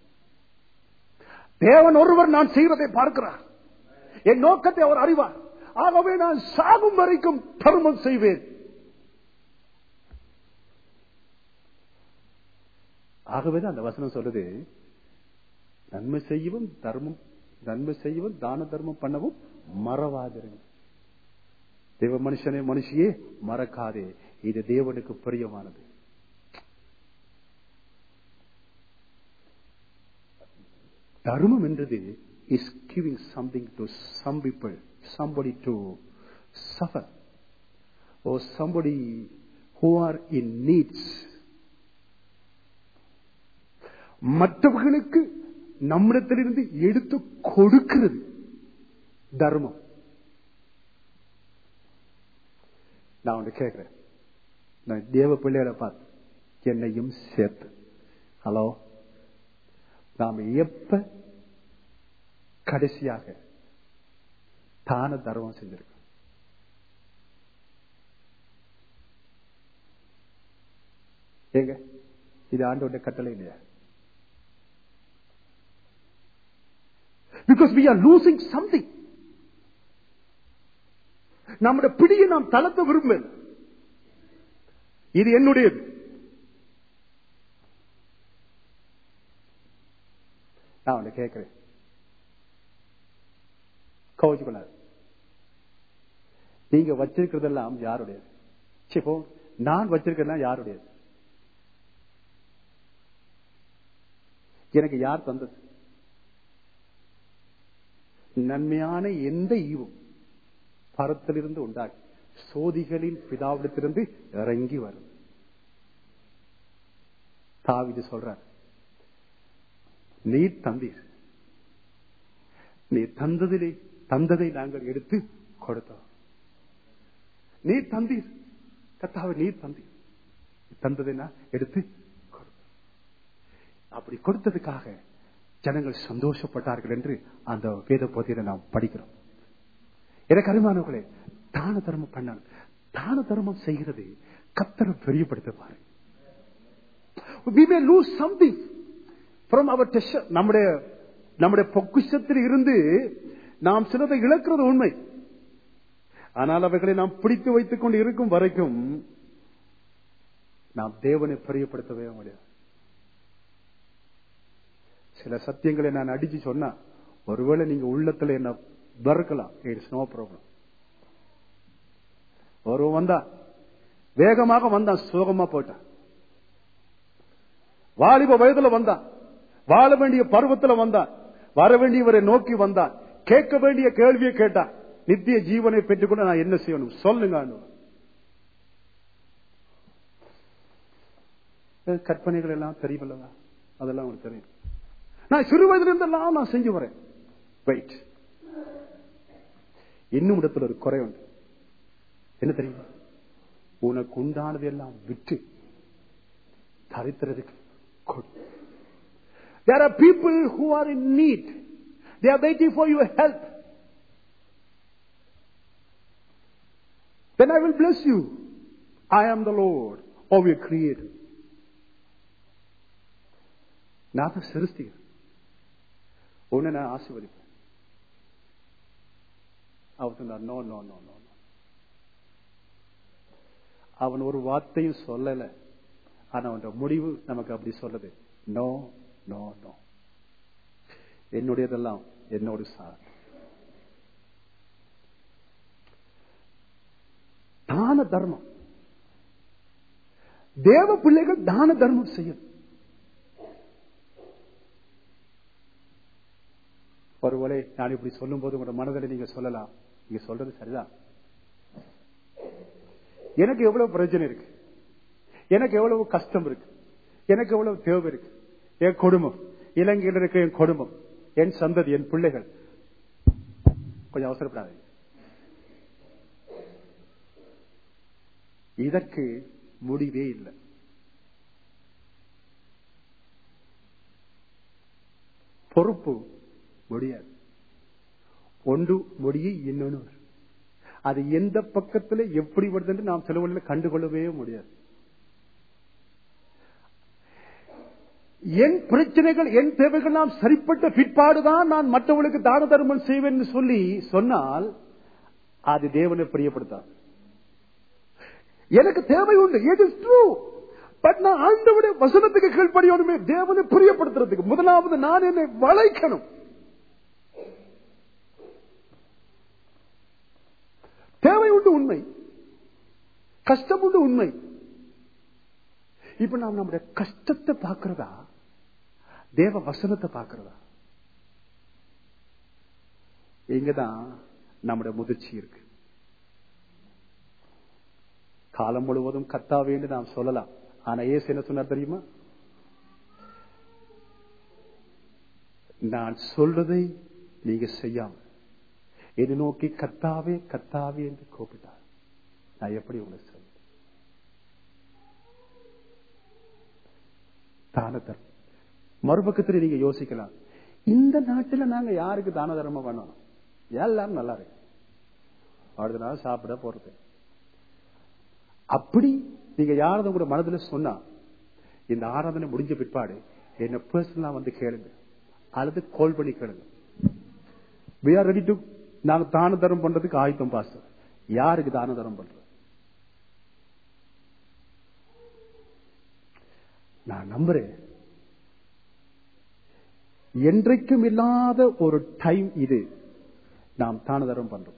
தேவன் ஒருவர் நான் செய்வதை பார்க்கிறார் என் நோக்கத்தை அவர் அறிவார் ஆகவே நான் சாகும் வரைக்கும் தர்மம் செய்வேன் ஆகவேதான் அந்த வசனம் சொல்லுது நன்மை செய்யவும் தர்மம் நன்மை செய்யவும் தான தர்மம் பண்ணவும் மறவாதிருங்க தேவ மனுஷனே மனுஷியே மறக்காதே இது தேவனுக்கு பிரியமானது தர்மம் என்றது is giving something to some people somebody to suffer or somebody who are in needs மற்றவர்களுக்கு நம்மிடத்திலிருந்து எடுத்து கொடுக்கிறது தர்மம் நான் ஒன்று கேட்கிறேன் நான் தேவ பிள்ளைகளை பார்த்து என்னையும் சேர்த்து ஹலோ நாம் எப்ப கடைசியாக தான தர்மம் செஞ்சிருக்கோம் ஏங்க இது ஆண்டோட கட்டளை இல்லையா because we are losing something நம்முடைய பிடியை நாம் தளர்த்த விரும்பல இது என்னுடையது நான் உன்னை கேட்கிறேன் கவச்சு பண்ணாது நீங்க வச்சிருக்கிறதெல்லாம் யாருடையது சரி, போ நான் வச்சிருக்கிறதெல்லாம் யாருடையது எனக்கு யார் தந்தது நன்மையான எந்த ஈவும் பரத்திலிருந்து உண்டாகி சோதிகளின் பிதாவிடத்திலிருந்து இறங்கி வரும் தாவிது சொல்றார் நீ தந்தீர் நீ தந்ததிலே தந்ததை நாங்கள் எடுத்து கொடுத்தோம் நீ தந்தீர் கத்தாவை நீ தந்தீர் தந்ததை நான் எடுத்து கொடுத்தோம் அப்படி கொடுத்ததுக்காக ஜனங்கள் சந்தோஷப்பட்டார்கள் என்று அந்த வேத போதியில நாம் படிக்கிறோம் எனக்கு அருமானவர்களே தான தர்மம் பண்ணணும் தான தர்மம் செய்கிறது கத்தரை பெரியப்படுத்த பாரு we may lose something from our treasure நம்முடைய நம்முடைய பொக்குஷத்தில் இருந்து நாம் சிலதை இழக்கிறது உண்மை ஆனால் அவைகளை நாம் பிடித்து வைத்துக் கொண்டு இருக்கும் வரைக்கும் நாம் தேவனை பிரியப்படுத்தவே முடியாது சில சத்தியங்களை நான் அடிச்சு சொன்னா ஒருவேளை நீங்க உள்ளத்துல என்ன வறுக்கலாம் இட்ஸ் நோ ப்ராப்ளம் ஒருவன் வந்தா வேகமாக வந்தான் சோகமா போயிட்டான் வாலிப வயதுல வந்தான் வாழ வேண்டிய பருவத்துல வந்தான் வர வேண்டியவரை நோக்கி வந்தான் கேட்க வேண்டிய கேள்வியை கேட்டான் நித்திய ஜீவனை பெற்றுக்கொண்டு நான் என்ன செய்யணும் சொல்லுங்க ஆண்டவர். கற்பனைகள் எல்லாம் தெரியுமில்லவா அதெல்லாம் உங்களுக்கு தெரியும் நான் சிறு வயதுல இருந்தெல்லாம் நான் செஞ்சு வரேன் வெயிட் இன்னும் இடத்துல ஒரு குறை உண்டு என்ன தெரியுமா உனக்கு உண்டானது எல்லாம் விட்டு தரித்திரதுக்கு கொடு There are people who are in need. They are waiting for your help. Then I will bless you. I am the Lord of your Creator. நான் தான் சிருஷ்டிகர் உன்னை நான் ஆசீர்வதிப்பேன் அவர் சொன்னார் நோ நோ நோ நோ அவன் ஒரு வார்த்தையும் சொல்லல ஆனா அவன் முடிவு நமக்கு அப்படி சொல்லுது நோ நோ நோ என்னுடையதெல்லாம் என்னோடு சார் தான தர்மம் தேவ பிள்ளைகள் தான தர்மம் செய்யும் ஒருவேளை நான் இப்படி சொல்லும் போது உங்களோட மனதில் நீங்க சொல்லலாம் நீங்க சொல்றது சரிதான் எனக்கு எவ்வளவு பிரச்சனை இருக்கு எனக்கு எவ்வளவு கஷ்டம் இருக்கு எனக்கு எவ்வளவு தேவை இருக்கு என் குடும்பம் இலங்கையில் இருக்க என் குடும்பம் என் சந்ததி என் பிள்ளைகள் கொஞ்சம் அவசரப்படாது இதற்கு முடிவே இல்லை பொறுப்பு முடியாது ஒன்று முடியை இன்னொன்று வரும். அது எந்த பக்கத்துல எப்படி வருது என்று நாம் சில வழியில் கண்டுகொள்ளவே முடியாது என் பிரச்சனைகள் என் தேவைகள் நாம் சரிப்பட்ட பிற்பாடுதான் நான் மற்றவர்களுக்கு தான தர்மம் செய்வேன் என்று சொல்லி சொன்னால் அது தேவனை பிரியப்படுத்தாது எனக்கு தேவை உண்டு இட் இஸ் ட்ரூ பட் நான் ஆண்டவுடைய வசனத்துக்கு கீழ்ப்படியோடுமே தேவனை பிரியப்படுத்துறதுக்கு முதலாவது நான் என்னை வளைக்கணும் தேவை உண்டு உண்மை கஷ்டம் உண்டு உண்மை இப்ப நாம் நம்முடைய கஷ்டத்தை பார்க்கிறதா தேவ வசனத்தை பார்க்கிறதா இங்கதான் நம்முடைய முதிர்ச்சி இருக்கு காலம் முழுவதும் கத்தாவேன்னு நாம் சொல்லலாம் ஆனா ஏசு என்ன சொன்னார் தெரியுமா நான் சொல்றதை நீங்க செய்யாம என்னை நோக்கி கத்தாவே கத்தாவே என்று கூப்பிட்டார் நான் எப்படி உங்களை சொல்ல தான தர்மம் மறுபக்கத்தில் நீங்க யோசிக்கலாம் இந்த நாட்டுல நாங்க யாருக்கு தான தர்மம் பண்ணணும் எல்லாரும் நல்லா இருக்கு அடுத்த நாள் சாப்பிட போறது அப்படி நீங்க யாராவது உங்க மனதுல சொன்னா இந்த ஆராதனை முடிஞ்ச பிற்பாடு என்ன பர்சனலா வந்து கேளுங்க அல்லது கால் பண்ணி கேளுங்க we are ready to நாங்க தான தரம் பண்றதுக்கு ஆயத்தம் பாஸ்டர் யாருக்கு தான தரம் பண்றது நான் நம்புறேன் என்றைக்கும் இல்லாத ஒரு டைம் இது நாம் தான தரம் பண்றது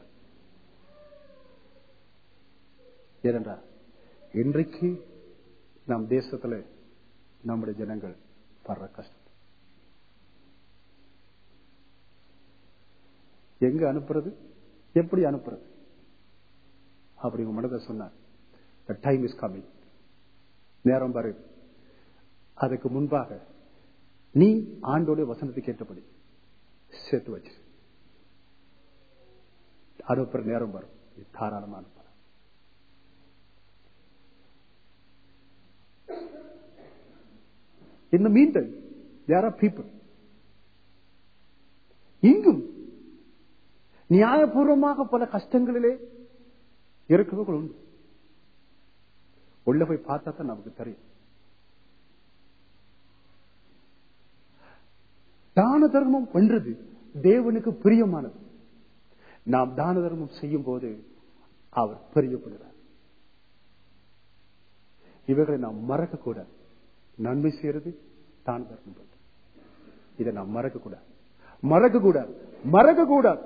ஏனென்றால் இன்றைக்கு நம் தேசத்துல நம்முடைய ஜனங்கள் படுற கஷ்டம் எங்க அனுப்புறது எப்படி அனுப்புறது அப்படி உங்க மனதை சொன்னார் the டைம் இஸ் கம்மிங் நேரம் பாரு அதுக்கு முன்பாக நீ ஆண்டோட வசனத்தை கேட்டபடி சேர்த்து வச்சு அனுப்புற நேரம் வரும் நீ தாராளமா அனுப்பலாம் In the meantime, there are people இங்கும் நியாயபூர்வமாக பல கஷ்டங்களிலே இருக்கிறவர்கள் உண்டு உள்ள போய் பார்த்தா தான் நமக்கு தெரியும் தான தர்மம் பண்றது தேவனுக்கு பிரியமானது நாம் தான தர்மம் செய்யும் போது அவர் பிரியப்படுகிறார் இவைகளை நாம் மறக்க கூடாது நன்மை செய்யறது தான தர்மம் பண்றது இதை நாம் மறக்க கூடாது மறக்க கூடாது மறக்க கூடாது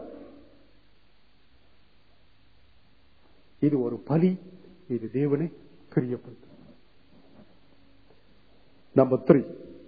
இது ஒரு பலி இது தேவனை பிரியப்படுத்தும் நம்பர் த்ரீ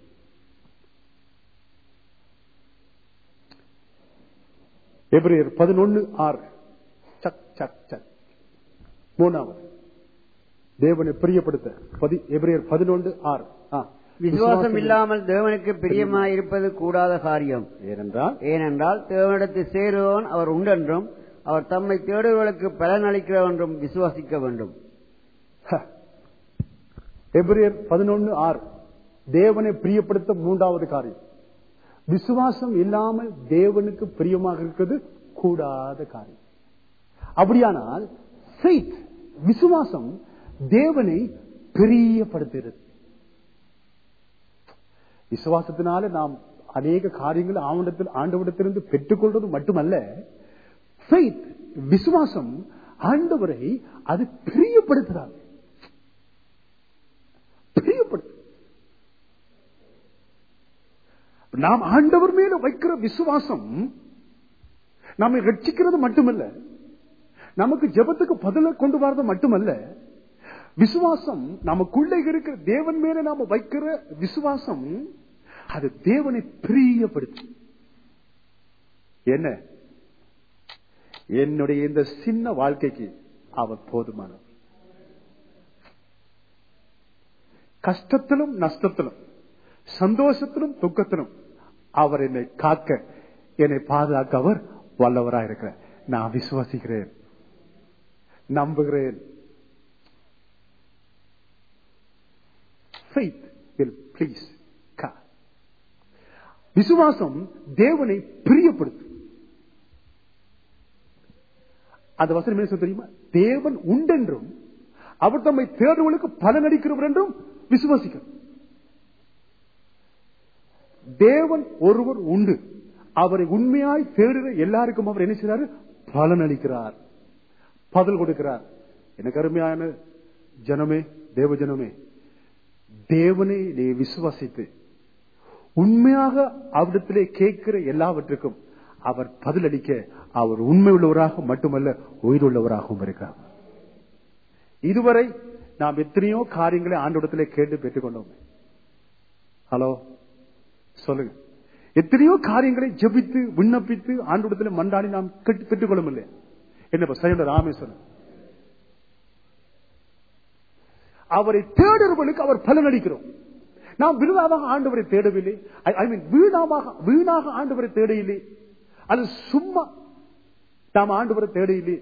எபிரேயர் பதினொன்னு ஆறு சக் சக் சக் மூணாவது தேவனை பிரியப்படுத்த பதி- எபிரேயர் பதினொன்று ஆறு ஆ. விசுவாசம் இல்லாமல் தேவனுக்கு பிரியமாயிருப்பது கூடாத காரியம் ஏனென்றால் ஏனென்றால் தேவனிடத்தில் சேருவன் அவர் உண்டென்றும் அவர் தம்மை தேடுவர்களுக்கு பலன் அளிக்கிறவர் என்றும் விசுவாசிக்க வேண்டும் ஹ. எபிரேயர் பதினொன்னு ஆறு தேவனை பிரியப்படுத்த மூன்றாவது காரியம் விசுவாசம் இல்லாமல் தேவனுக்கு பிரியமாக இருக்கிறது கூடாத காரியம் அப்படியானால் faith, விசுவாசம் தேவனை பிரியப்படுத்துகிறது விசுவாசத்தினால நாம் அநேக காரியங்கள் ஆவணத்தில் ஆண்டவரிடத்திலிருந்து பெற்றுக்கொள்வது மட்டுமல்ல faith, விசுவாசம் ஆண்டவரை அது பிரியப்படுத்துகிறார் பிரியப்படுத்து நாம் ஆண்டவர் மேல வைக்கிற விசுவாசம் நம்மை ரட்சிக்கிறது மட்டுமல்ல நமக்கு ஜெபத்துக்கு பதில கொண்டு வரது மட்டுமல்ல விசுவாசம் நமக்குள்ளே இருக்கிற தேவன் மேல நாம வைக்கிற விசுவாசம் அது தேவனை பிரியப்படுத்து என்ன என்னுடைய இந்த சின்ன வாழ்க்கைக்கு அவர் போதுமானவர் கஷ்டத்திலும் நஷ்டத்திலும் சந்தோஷத்திலும் துக்கத்திலும் அவர் என்னை காக்க என்னை பாதுகாக்க அவர் வல்லவராக இருக்கிறார் நான் விசுவாசிக்கிறேன் நம்புகிறேன் Faith will please God. விசுவாசம் தேவனை பிரியப்படுத்து அந்த வசனம் என்ன சொல்ல தெரியுமா தேவன் உண்டென்றும் அவர் தம்மை தேடுவர்களுக்கு பலன் அளிக்கிறவர் என்றும் விசுவாசிக்கிறார் தேவன் ஒருவர் உண்டு அவரை உண்மையாய் தேடுகிற எல்லாருக்கும் அவர் என்ன செய்றாரு பலன் அளிக்கிறார் பதில் கொடுக்கிறார் எனக்கு அருமையான ஜனமே தேவ ஜனமே தேவனை நீ விசுவாசித்து உண்மையாக அவரிடத்திலே கேட்கிற எல்லாவற்றுக்கும் அவர் பதிலளிக்க அவர் உண்மை உள்ளவராக மட்டுமல்ல உயிருள்ளவராகவும் இருக்கிறார் இதுவரை நாம் எத்தனையோ காரியங்களை ஆண்டோடத்திலே கேட்டு பெற்றுக்கொண்டோம் ஹலோ சொல்லுங்க எத்தனையோ காரியங்களை ஜெபித்து விண்ணப்பித்து ஆண்டோடத்தில் மண்டாடி நாம் கேட்டு பெற்றுக்கொள்ளும் இல்லை என்ன சைவ ராமேஸ்வரன் அவரை தேடுறவர்களுக்கு அவர் பலனளிக்கிறோம் நாம் விருதாவாக ஆண்டவரை தேடவில்லை ஐ மீன் வீணாமாக வீணாக ஆண்டவரை தேடையில்லை அது சும்மா நாம் ஆண்டவரை தேடையில்லை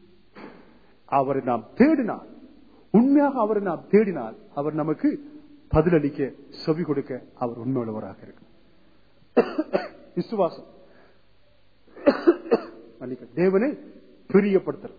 அவரை நாம் தேடினால் உண்மையாக அவரை நாம் தேடினால் அவர் நமக்கு பதிலளிக்க செவி கொடுக்க அவர் உண்மையுள்ளவராக இருக்கு விசுவாசம் மன்னிக்க தேவனை பிரியப்படுத்துறது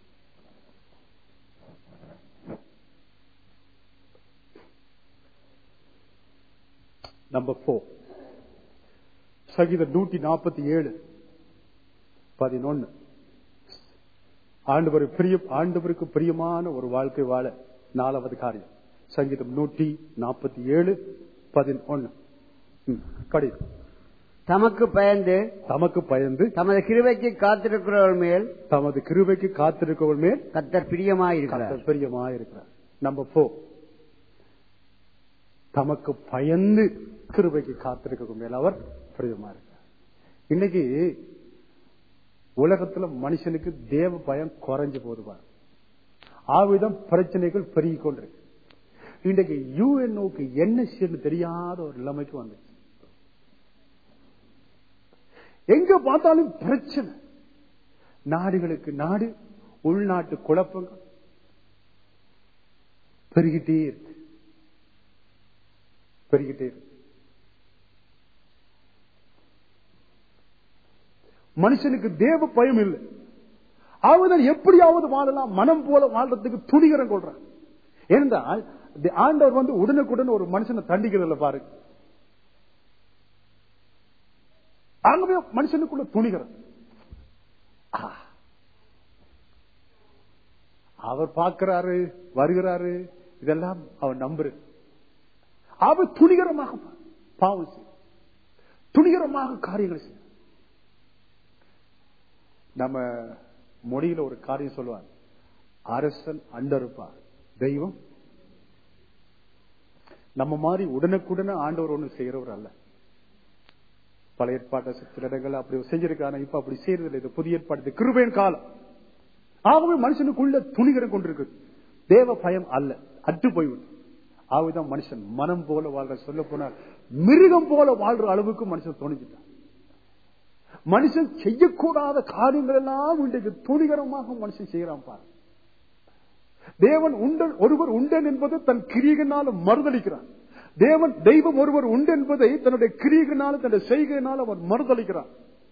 நம்பர் போர் சங்கீதம் நூற்றி நாற்பத்தி ஏழு பதினொன்னு ஆண்டவர் பிரிய ஆண்டவருக்கு பிரியமான ஒரு வாழ்க்கை வாழ நாலாவது காரியம் சங்கீதம் நூற்றி நாற்பத்தி ஏழு பதினொன்னு ம், படி தமக்கு பயந்து தமக்கு பயந்து தமது கிருபைக்கு காத்திருக்கிறவர்கள் மேல் தமது கிருபைக்கு காத்திருக்கவள் மேல் கத்தர் பிரியமாயிருக்கிறார் கர்த்தர் பிரியமாயிருக்கிறார் நம்பர் போ தமக்கு பயந்து கிருபைக்கு காத்திருக்க மேல் அவர் பிரியமா இருக்கிறார் இன்னைக்கு உலகத்துல மனுஷனுக்கு தேவ பயம் குறைஞ்சு போதுவார் ஆவிதம் பிரச்சனைகள் பெருகி கொண்டிருக்கு இன்றைக்கு யூஎன்ஓக்கு என்ன செய்யணும் தெரியாத ஒரு நிலைமைக்கு வந்துச்சு எங்க பார்த்தாலும் பிரச்சனை நாடுகளுக்கு நாடு உள்நாட்டு குழப்பங்கள் பெருகிட்டே இருக்கு பெருகிட்டே இருக்கு மனுஷனுக்கு தேவ பயம் இல்லை அவன் எப்படியாவது வாழலாம் மனம் போல வாழ்றதுக்கு துணிகரம் கொள்றான் ஏனென்றால் இந்த ஆண்டவர் வந்து உடனுக்குடன் ஒரு மனுஷனை தண்டிக்கிறதில்ல பாருங்க ஆகவே மனுஷனுக்குள்ள துணிகரம் ஆ. அவர் பார்க்கிறாரு வருகிறாரு இதெல்லாம் அவன் நம்புற அவர் துணிகரமாக பா- பாவம் செய்யும் துணிகரமாக காரியங்களை செய்யும் நம்ம மொழியில ஒரு காரியம் சொல்லுவாங்க அரசன் அண்டருப்பார் தெய்வம் நம்ம மாதிரி உடனுக்குடனே ஆண்டவர் ஒண்ணு செய்யறவர் அல்ல பழைய ஏற்பாட்டை சில இடங்கள் அப்படி செஞ்சிருக்காங்க இப்ப அப்படி செய்யறதில்லை இது புதிய ஏற்பாடு இது கிருபையின் காலம் ஆகவே மனுஷனுக்குள்ள துணிகரம் கொண்டிருக்கு தேவ பயம் அல்ல அற்று போய்விடும் ஆகவேதான் மனுஷன் மனம் போல வாழ்ற சொல்ல போனால் மிருகம் போல வாழ்ற அளவுக்கு மனுஷன் துணிஞ்சிட்டான் மனுஷன் செய்யக்கூடாத காரியங்கள் எல்லாம் இன்றைக்கு துணிகரமாக மனுஷன் செய்யறான் பாரு தேவன் உண்டன் ஒருவர் உண்டன் என்பது தன் கிரியகனால மறுதளிக்கிறான் தேவன் தெய்வம் ஒருவர் உண்டு என்பதை தன்னுடைய கிரியகனால தன்னுடைய செய்கையினால் அவர் மறுதளிக்கிறான்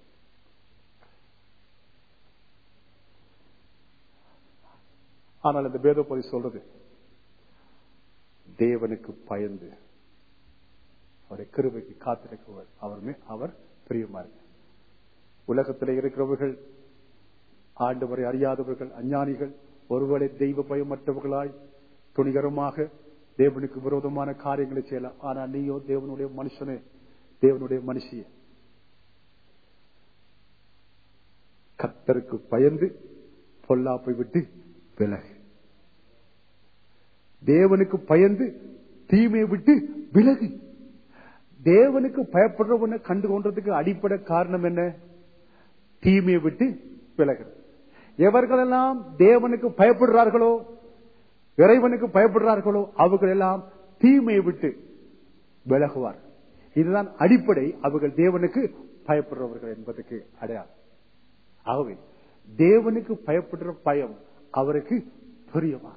ஆனால் இந்த வேதப்பதி சொல்றது தேவனுக்கு பயந்து அவரை கிருபைக்கு காத்திருக்கவர் அவருமே அவர் பிரியமா இருக்கு உலகத்தில் இருக்கிறவர்கள் ஆண்டவரை அறியாதவர்கள் அஞ்ஞானிகள் ஒருவேளை தெய்வ பயமற்றவர்களாய் துணிகரமாக தேவனுக்கு விரோதமான காரியங்களை செய்யலாம் ஆனா நீயோ தேவனுடைய மனுஷனே தேவனுடைய மனுஷியே கத்தருக்கு பயந்து பொல்லாப்பை விட்டு விலகு தேவனுக்கு பயந்து தீமையை விட்டு விலகு தேவனுக்கு பயப்படுறவனை கண்டு கொண்டதுக்கு அடிப்படை காரணம் என்ன தீமையை விட்டு விலகிறது எவர்களெல்லாம் தேவனுக்கு பயப்படுறார்களோ இறைவனுக்கு பயப்படுறார்களோ அவர்கள் எல்லாம் தீமையை விட்டு விலகுவார் இதுதான் அடிப்படை அவர்கள் தேவனுக்கு பயப்படுறவர்கள் என்பதற்கு அடையாளம் ஆகவே தேவனுக்கு பயப்படுற பயம் அவருக்கு பிரியமாக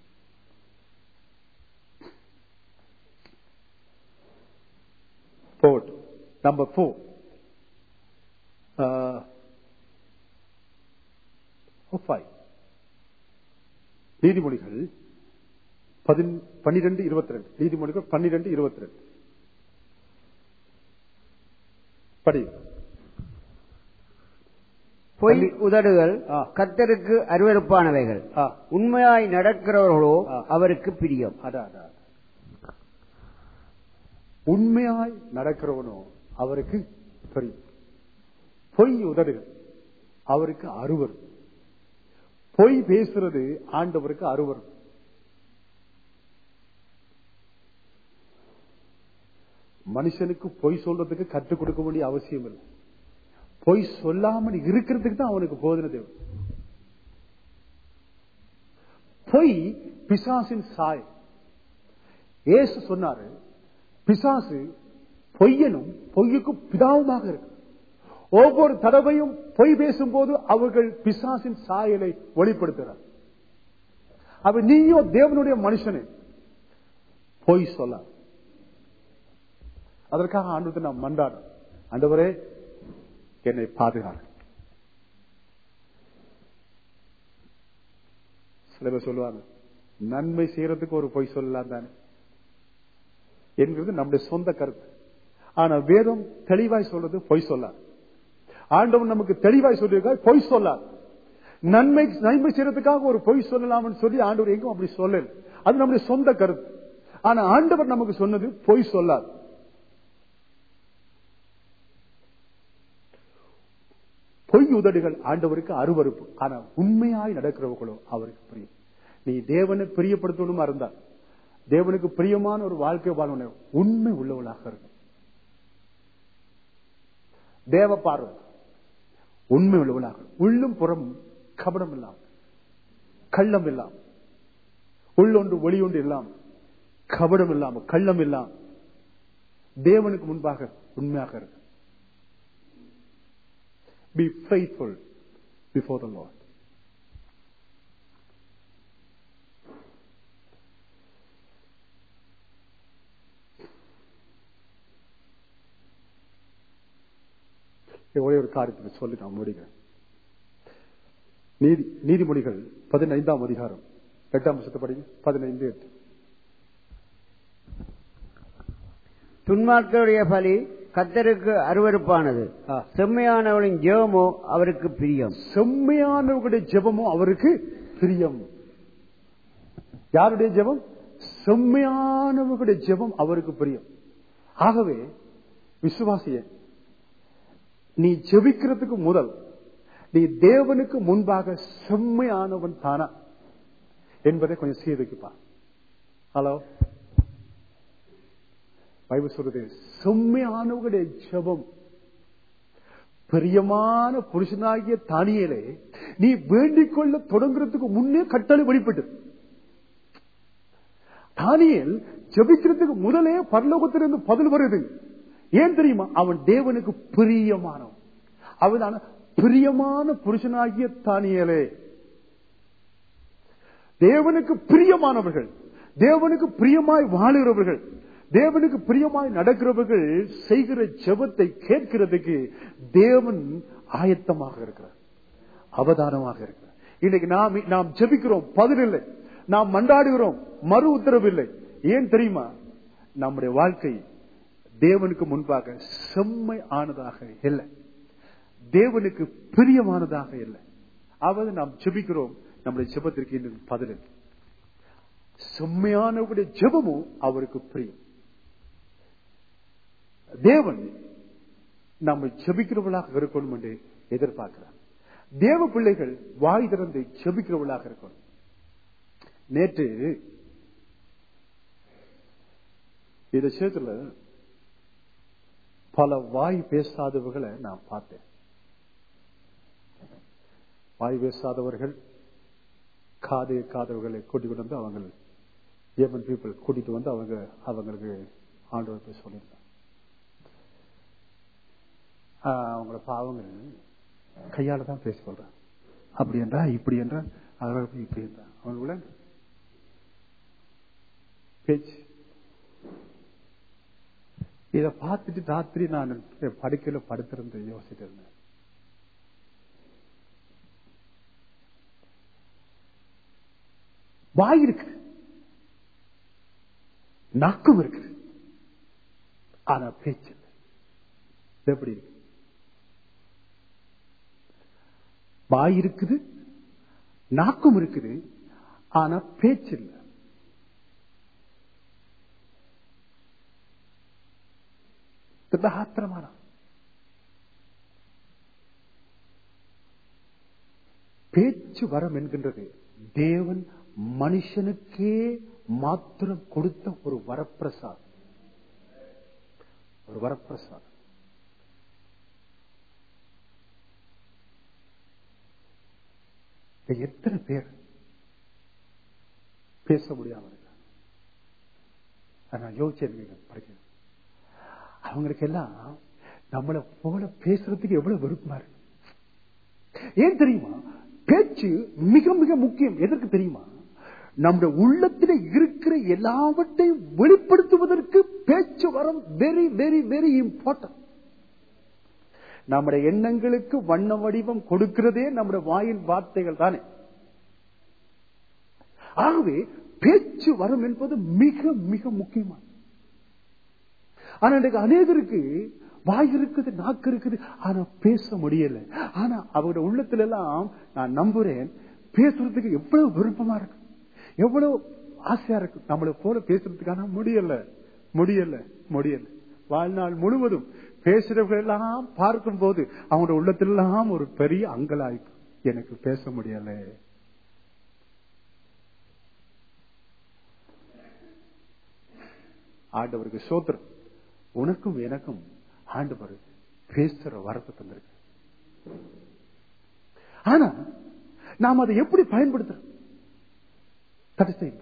போட் நம்பர் போர் நீதிமொழிகள் பன்னிரண்டு இருபத்தி ரெண்டு நீதிமொழிகள் பன்னிரண்டு இருபத்தி ரெண்டு படி பொய் உதடுகள் ஆ. கத்தருக்கு அருவருப்பானவைகள் ஆ, உண்மையாய் நடக்கிறவர்களோ ஆ. அவருக்கு பிரியம் அதான், அதான். உண்மையாய் நடக்கிறவனோ அவருக்கு தெரியும் பொய் உதடுகள் அவருக்கு அருவர் பொய் பேசுறது ஆண்டவருக்கு அருவர் மனுஷனுக்கு பொய் சொல்றதுக்கு கற்றுக் கொடுக்க வேண்டிய அவசியம் இல்லை பொய் சொல்லாமல் இருக்கிறதுக்கு தான் அவனுக்கு போதனை தேவை பொய் பிசாசின் சாய் இயேசு சொன்னாரு பிசாசு பொய்யனும் பொய்யுக்கும் பிதாவுமாக இருக்கு ஒவ்வொரு தடவையும் பொய் பேசும்போது அவர்கள் பிசாசின் சாயலை வெளிப்படுத்துகிறார் அவ நீயோ தேவனுடைய மனுஷனே பொய் சொல்ல அதற்காக ஆண்டு நாம் மன்றாடும் ஆண்டவரே என்னை பாதுகாரு சில பேர் சொல்லுவாங்க நன்மை செய்யறதுக்கு ஒரு பொய் சொல்லலாம் தானே என்கிறது நம்முடைய சொந்த கருத்து ஆனா வேதம் தெளிவாய் சொல்றது பொய் சொல்லாது ஆண்டவன் நமக்கு தெளிவாய் சொல்லியிருக்கார் பொய் சொல்லாது நன்மை நன்மை செய்யறதுக்காக ஒரு பொய் சொல்லலாம்னு சொல்லி ஆண்டவர் எங்கும் அப்படி சொல்லல அது நம்முடைய சொந்த கருத்து ஆனா ஆண்டவர் நமக்கு சொன்னது பொய் சொல்லாது பொய் உதடுகள் ஆண்டவருக்கு அருவறுப்பு ஆனா உண்மையாய் நடக்கிறவர்களோ அவருக்கு பிரியம் நீ தேவனை பிரியப்படுத்தணுமா இருந்தா தேவனுக்கு பிரியமான ஒரு வாழ்க்கை வாழணும் உண்மை உள்ளவளாக இருக்கும் தேவ பார்வை உண்மை உள்ளவளாக உள்ளும் புறம் கபடம் இல்லாம கள்ளம் இல்லாம உள்ளொன்று ஒளியொன்று இல்லாம கபடம் இல்லாம கள்ளம் இல்லாம தேவனுக்கு முன்பாக உண்மையாக இருக்கு Be faithful before the Lord. ஒரே ஒரு காரியத்தை சொல்லி நான் முடிக்கிறேன் நீதி நீதிமொழிகள் பதினைந்தாம் அதிகாரம் எட்டாம் வருஷத்தை படிங்க பதினைந்து எட்டு துன்மார்க்கருடைய பலி கத்தருக்கு அருவருப்பானது ஆ. செம்மையானவளின் ஜெபமோ அவருக்கு பிரியம் செம்மையானவர்களுடைய ஜெபமும் அவருக்கு பிரியம் யாருடைய ஜெபம் செம்மையானவர்களுடைய ஜெபம் அவருக்கு பிரியம் ஆகவே விசுவாசிய நீ ஜெபிக்கிறதுக்கு முதல் நீ தேவனுக்கு முன்பாக செம்மையானவன் தானா என்பதை கொஞ்சம் சீர்தூக்கிப்பா ஹலோ பைபிள் சொல்றது செம்மையானவர்களுடைய ஜெபம் பிரியமான புருஷனாகிய தானியலே நீ வேண்டிக் கொள்ள தொடங்குறதுக்கு முன்னே கட்டளை வெளிப்பட்டது தானியல் ஜெபிக்கிறதுக்கு முதலே பரலோகத்திலிருந்து பதில் வருது ஏன் தெரியுமா அவன் தேவனுக்கு பிரியமானவன் அவனான பிரியமான புருஷனாகிய தானியலே தேவனுக்கு பிரியமானவர்கள் தேவனுக்கு பிரியமாய் வாழுகிறவர்கள் தேவனுக்கு பிரியமாய் நடக்கிறவர்கள் செய்கிற ஜெபத்தை கேட்கிறதுக்கு தேவன் ஆயத்தமாக இருக்கிறார் அவதானமாக இருக்கிறார் இன்னைக்கு நாம் நாம் ஜெபிக்கிறோம் பதில் இல்லை நாம் மண்டாடுகிறோம் மறு உத்தரவு இல்லை ஏன் தெரியுமா நம்முடைய வாழ்க்கை தேவனுக்கு முன்பாக செம்மை ஆனதாக இல்லை தேவனுக்கு பிரியமானதாக இல்லை அவது நாம் ஜெபிக்கிறோம் நம்முடைய ஜெபத்திற்கு இன்னும் பதில் இல்லை செம்மையானவருடைய ஜெபமும் அவருக்கு பிரியம் தேவன் நம்மை ஜெபிக்கிறவர்களாக இருக்கணும் என்று எதிர்பார்க்கிறார் தேவ பிள்ளைகள் வாய் திறந்து ஜெபிக்கிறவர்களாக இருக்கணும் நேற்று இந்த விஷயத்துல பல வாய் பேசாதவர்களை நான் பார்த்தேன் வாய் பேசாதவர்கள் காது காதவர்களை கூட்டிட்டு வந்து அவங்க ஏமன் பீப்புள் கூட்டிட்டு வந்து அவங்க அவங்களுக்கு ஆண்டவர்கிட்ட சொல்லியிருந்தாங்க ஆஹ் அவங்கள பாவங்கள் கையால தான் பேச சொல்றாங்க அப்படி என்றா இப்படி என்றா அவர்கள் இப்படி என்றா அவங்கள பேச்சு இத பார்த்துட்டு ராத்திரி நான் என் படுக்கையில படுத்திருந்து யோசிட்டு இருந்தேன் வாய் இருக்கு நாக்கும் இருக்கு ஆனா பேச்சு இல்லை இது எப்படி இருக்கு வாய் இருக்குது நாக்கும் இருக்குது ஆனா பேச்சு இல்லை ஆத்திரமான பேச்சு வரம் என்கின்றது தேவன் மனுஷனுக்கே மாத்திரம் கொடுத்த ஒரு வரப்பிரசாதம் ஒரு வரப்பிரசாதம் இங்க எத்தனை பேர் பேச முடியாம இருக்காங்க நான் யோசிச்சேன் படிக்கிறேன் அவங்களுக்கு எல்லாம் நம்மளை போல பேசுறதுக்கு எவ்வளவு விருப்பமா இருக்கு ஏன் தெரியுமா பேச்சு மிக மிக முக்கியம் எதற்கு தெரியுமா நம்முடைய உள்ளத்தில் இருக்கிற எல்லாவற்றையும் வெளிப்படுத்துவதற்கு பேச்சு வரம் வெரி வெரி வெரி இம்பார்ட்டன்ட் நம்முடைய எண்ணங்களுக்கு வண்ண வடிவம் கொடுக்கிறதே நம்முடைய வாயின் வார்த்தைகள் தானே ஆகவே பேச்சு வரும் என்பது மிக மிக முக்கியமான ஆனா இன்றைக்கு அநேகருக்கு வாய் இருக்குது நாக்கு இருக்குது ஆனா பேச முடியல ஆனா அவருடைய உள்ளத்துல எல்லாம் நான் நம்புறேன் பேசுறதுக்கு எவ்வளவு விருப்பமா இருக்கு எவ்வளவு ஆசையா இருக்கு நம்மளை போல பேசுறதுக்கு ஆனா முடியல முடியல முடியல வாழ்நாள் முழுவதும் பேசுறவர்கள் எல்லாம் பார்க்கும் போது அவங்களோட உள்ளத்திலெல்லாம் ஒரு பெரிய அங்கலாய்ப்பு எனக்கு பேச முடியல ஆண்டவருக்கு சோத்திரம் உனக்கும் எனக்கும் ஆண்டவர் பேசுற வரத்தை தந்திருக்கு ஆனா நாம் அதை எப்படி பயன்படுத்துறோம் தடை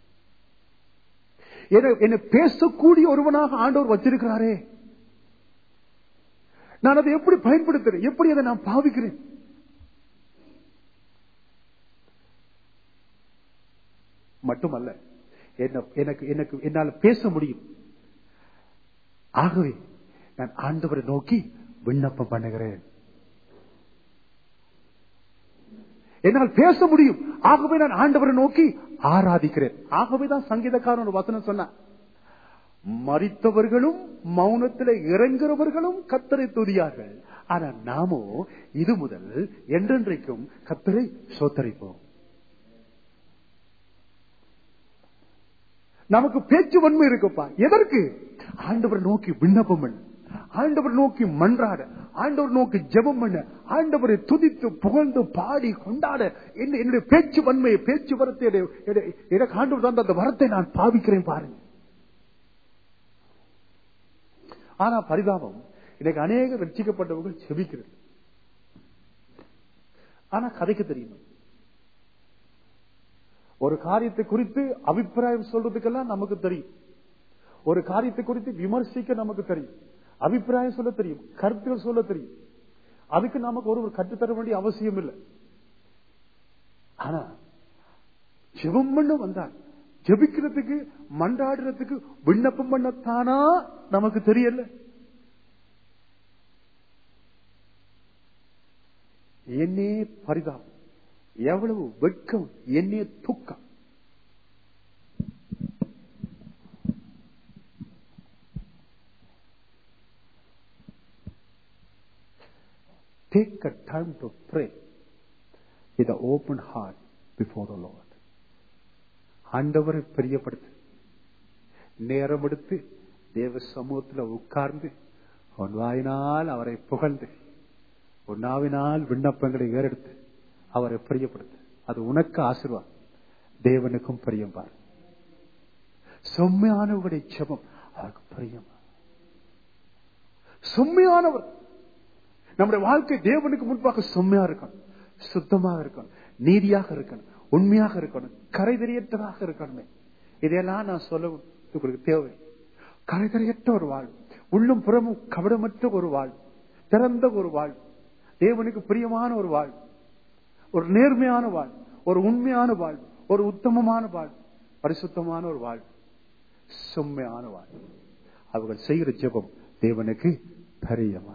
என்னை பேசக்கூடிய ஒருவனாக ஆண்டவர் வச்சிருக்கிறாரே நான் அதை எப்படி பயன்படுத்துறேன் எப்படி அதை நான் பாவிக்கிறேன் மட்டுமல்ல எனக்கு எனக்கு என்னால் பேச முடியும் ஆகவே நான் ஆண்டவரை நோக்கி விண்ணப்பம் பண்ணுகிறேன் என்னால் பேச முடியும் ஆகவே நான் ஆண்டவரை நோக்கி ஆராதிக்கிறேன் ஆகவேதான் சங்கீதக்காரன் ஒரு வசனம் சொன்ன மறித்தவர்களும் மௌனத்தில் இறங்குறவர்களும் கத்தரை துதியார்கள் ஆனா நாமோ இது முதல் என்றென்றைக்கும் கத்தரை சோத்தரிப்போம் நமக்கு பேச்சு வன்மை இருக்குப்பா எதற்கு ஆண்டவர் நோக்கி விண்ணப்பம் பண்ண ஆண்டவர் நோக்கி மன்றாட ஆண்டவர் நோக்கி ஜெபம் பண்ண ஆண்டவரை துதித்து புகழ்ந்து பாடி கொண்டாட என்னுடைய பேச்சு வன்மையை பேச்சு வரத்தை எனக்கு ஆண்டவர் தந்த அந்த வரத்தை நான் பாவிக்கிறேன் பாருங்க ஆனா பரிதாபம் எனக்கு அநேக ரட்சிக்கப்பட்டவர்கள் செபிக்கிறது ஆனா கதைக்கு தெரியுமா ஒரு காரியத்தை குறித்து அபிப்பிராயம் சொல்றதுக்கெல்லாம் நமக்கு தெரியும் ஒரு காரியத்தை குறித்து விமர்சிக்க நமக்கு தெரியும் அபிப்பிராயம் சொல்ல தெரியும் கருத்துகள் சொல்ல தெரியும் அதுக்கு நமக்கு ஒருவர் கற்றுத்தர வேண்டிய அவசியம் இல்லை ஆனா ஜெபம் பண்ண வந்தால் ஜெபிக்கிறதுக்கு மன்றாடுறதுக்கு விண்ணப்பம் பண்ணத்தானா நமக்கு தெரியல என்னே பரிதாபம் எவ்வளவு வெட்கம் என்னே துக்கம் Take a time to pray with an open heart before the Lord. ஆண்டவரை பிரியப்படுத்து நேரம் எடுத்து தேவ சமூகத்தில் உட்கார்ந்து உன் வாயினால் அவரை புகழ்ந்து உன் நாவினால் விண்ணப்பங்களை ஏறெடுத்து அவரை பிரியப்படுத்து அது உனக்கு ஆசீர்வாதம் தேவனுக்கும் பிரியம் பார் செம்மையானவருடைய செபம் அவருக்கு பிரியம் செம்மையானவர் நம்முடைய வாழ்க்கை தேவனுக்கு முன்பாக செம்மையா இருக்கணும் சுத்தமாக இருக்கணும் நீதியாக இருக்கணும் உண்மையாக இருக்கணும் கரைதறியற்றதாக இருக்கணுமே இதையெல்லாம் நான் சொல்ல உங்களுக்கு தேவை கரைதறியற்ற ஒரு வாழ்வு உள்ளும் புறமும் கபடமற்ற ஒரு வாழ்வு திறந்த ஒரு வாழ்வு தேவனுக்கு பிரியமான ஒரு வாழ்வு ஒரு நேர்மையான வாழ்வு ஒரு உண்மையான வாழ்வு ஒரு உத்தமமான வாழ்வு பரிசுத்தமான ஒரு வாழ்வு செம்மையான வாழ்வு அவர்கள் செய்கிற ஜெபம் தேவனுக்கு பரியமான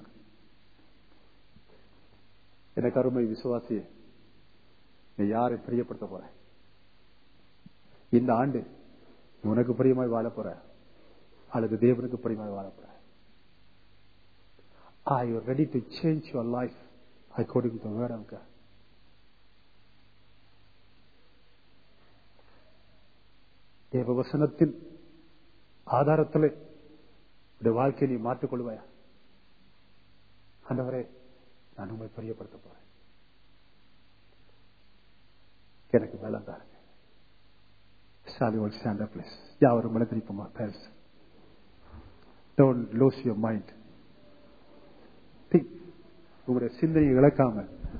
எனக்கு அருமை விசுவாசிய நீ யாரை பிரியப்படுத்த போற இந்த ஆண்டு உனக்கு பிரியமாய் வாழ போற அல்லது தேவனுக்கு பிரியமாய் வாழ போற Are you ready to change your life according to the word of God? தேவவசனத்தின் ஆதாரத்தில் உடைய வாழ்க்கையை நீ மாற்றிக் கொள்வாயா ஆண்டவரே நான் உண்மை பிரியப்படுத்த போறேன் எனக்கு பலம் தாருங்க Shall you stand up, please? யாவரும் மனதிரிப்போமா பேச Don't lose your mind. Think. உங்களுடைய சிந்தனையை இழக்காமல்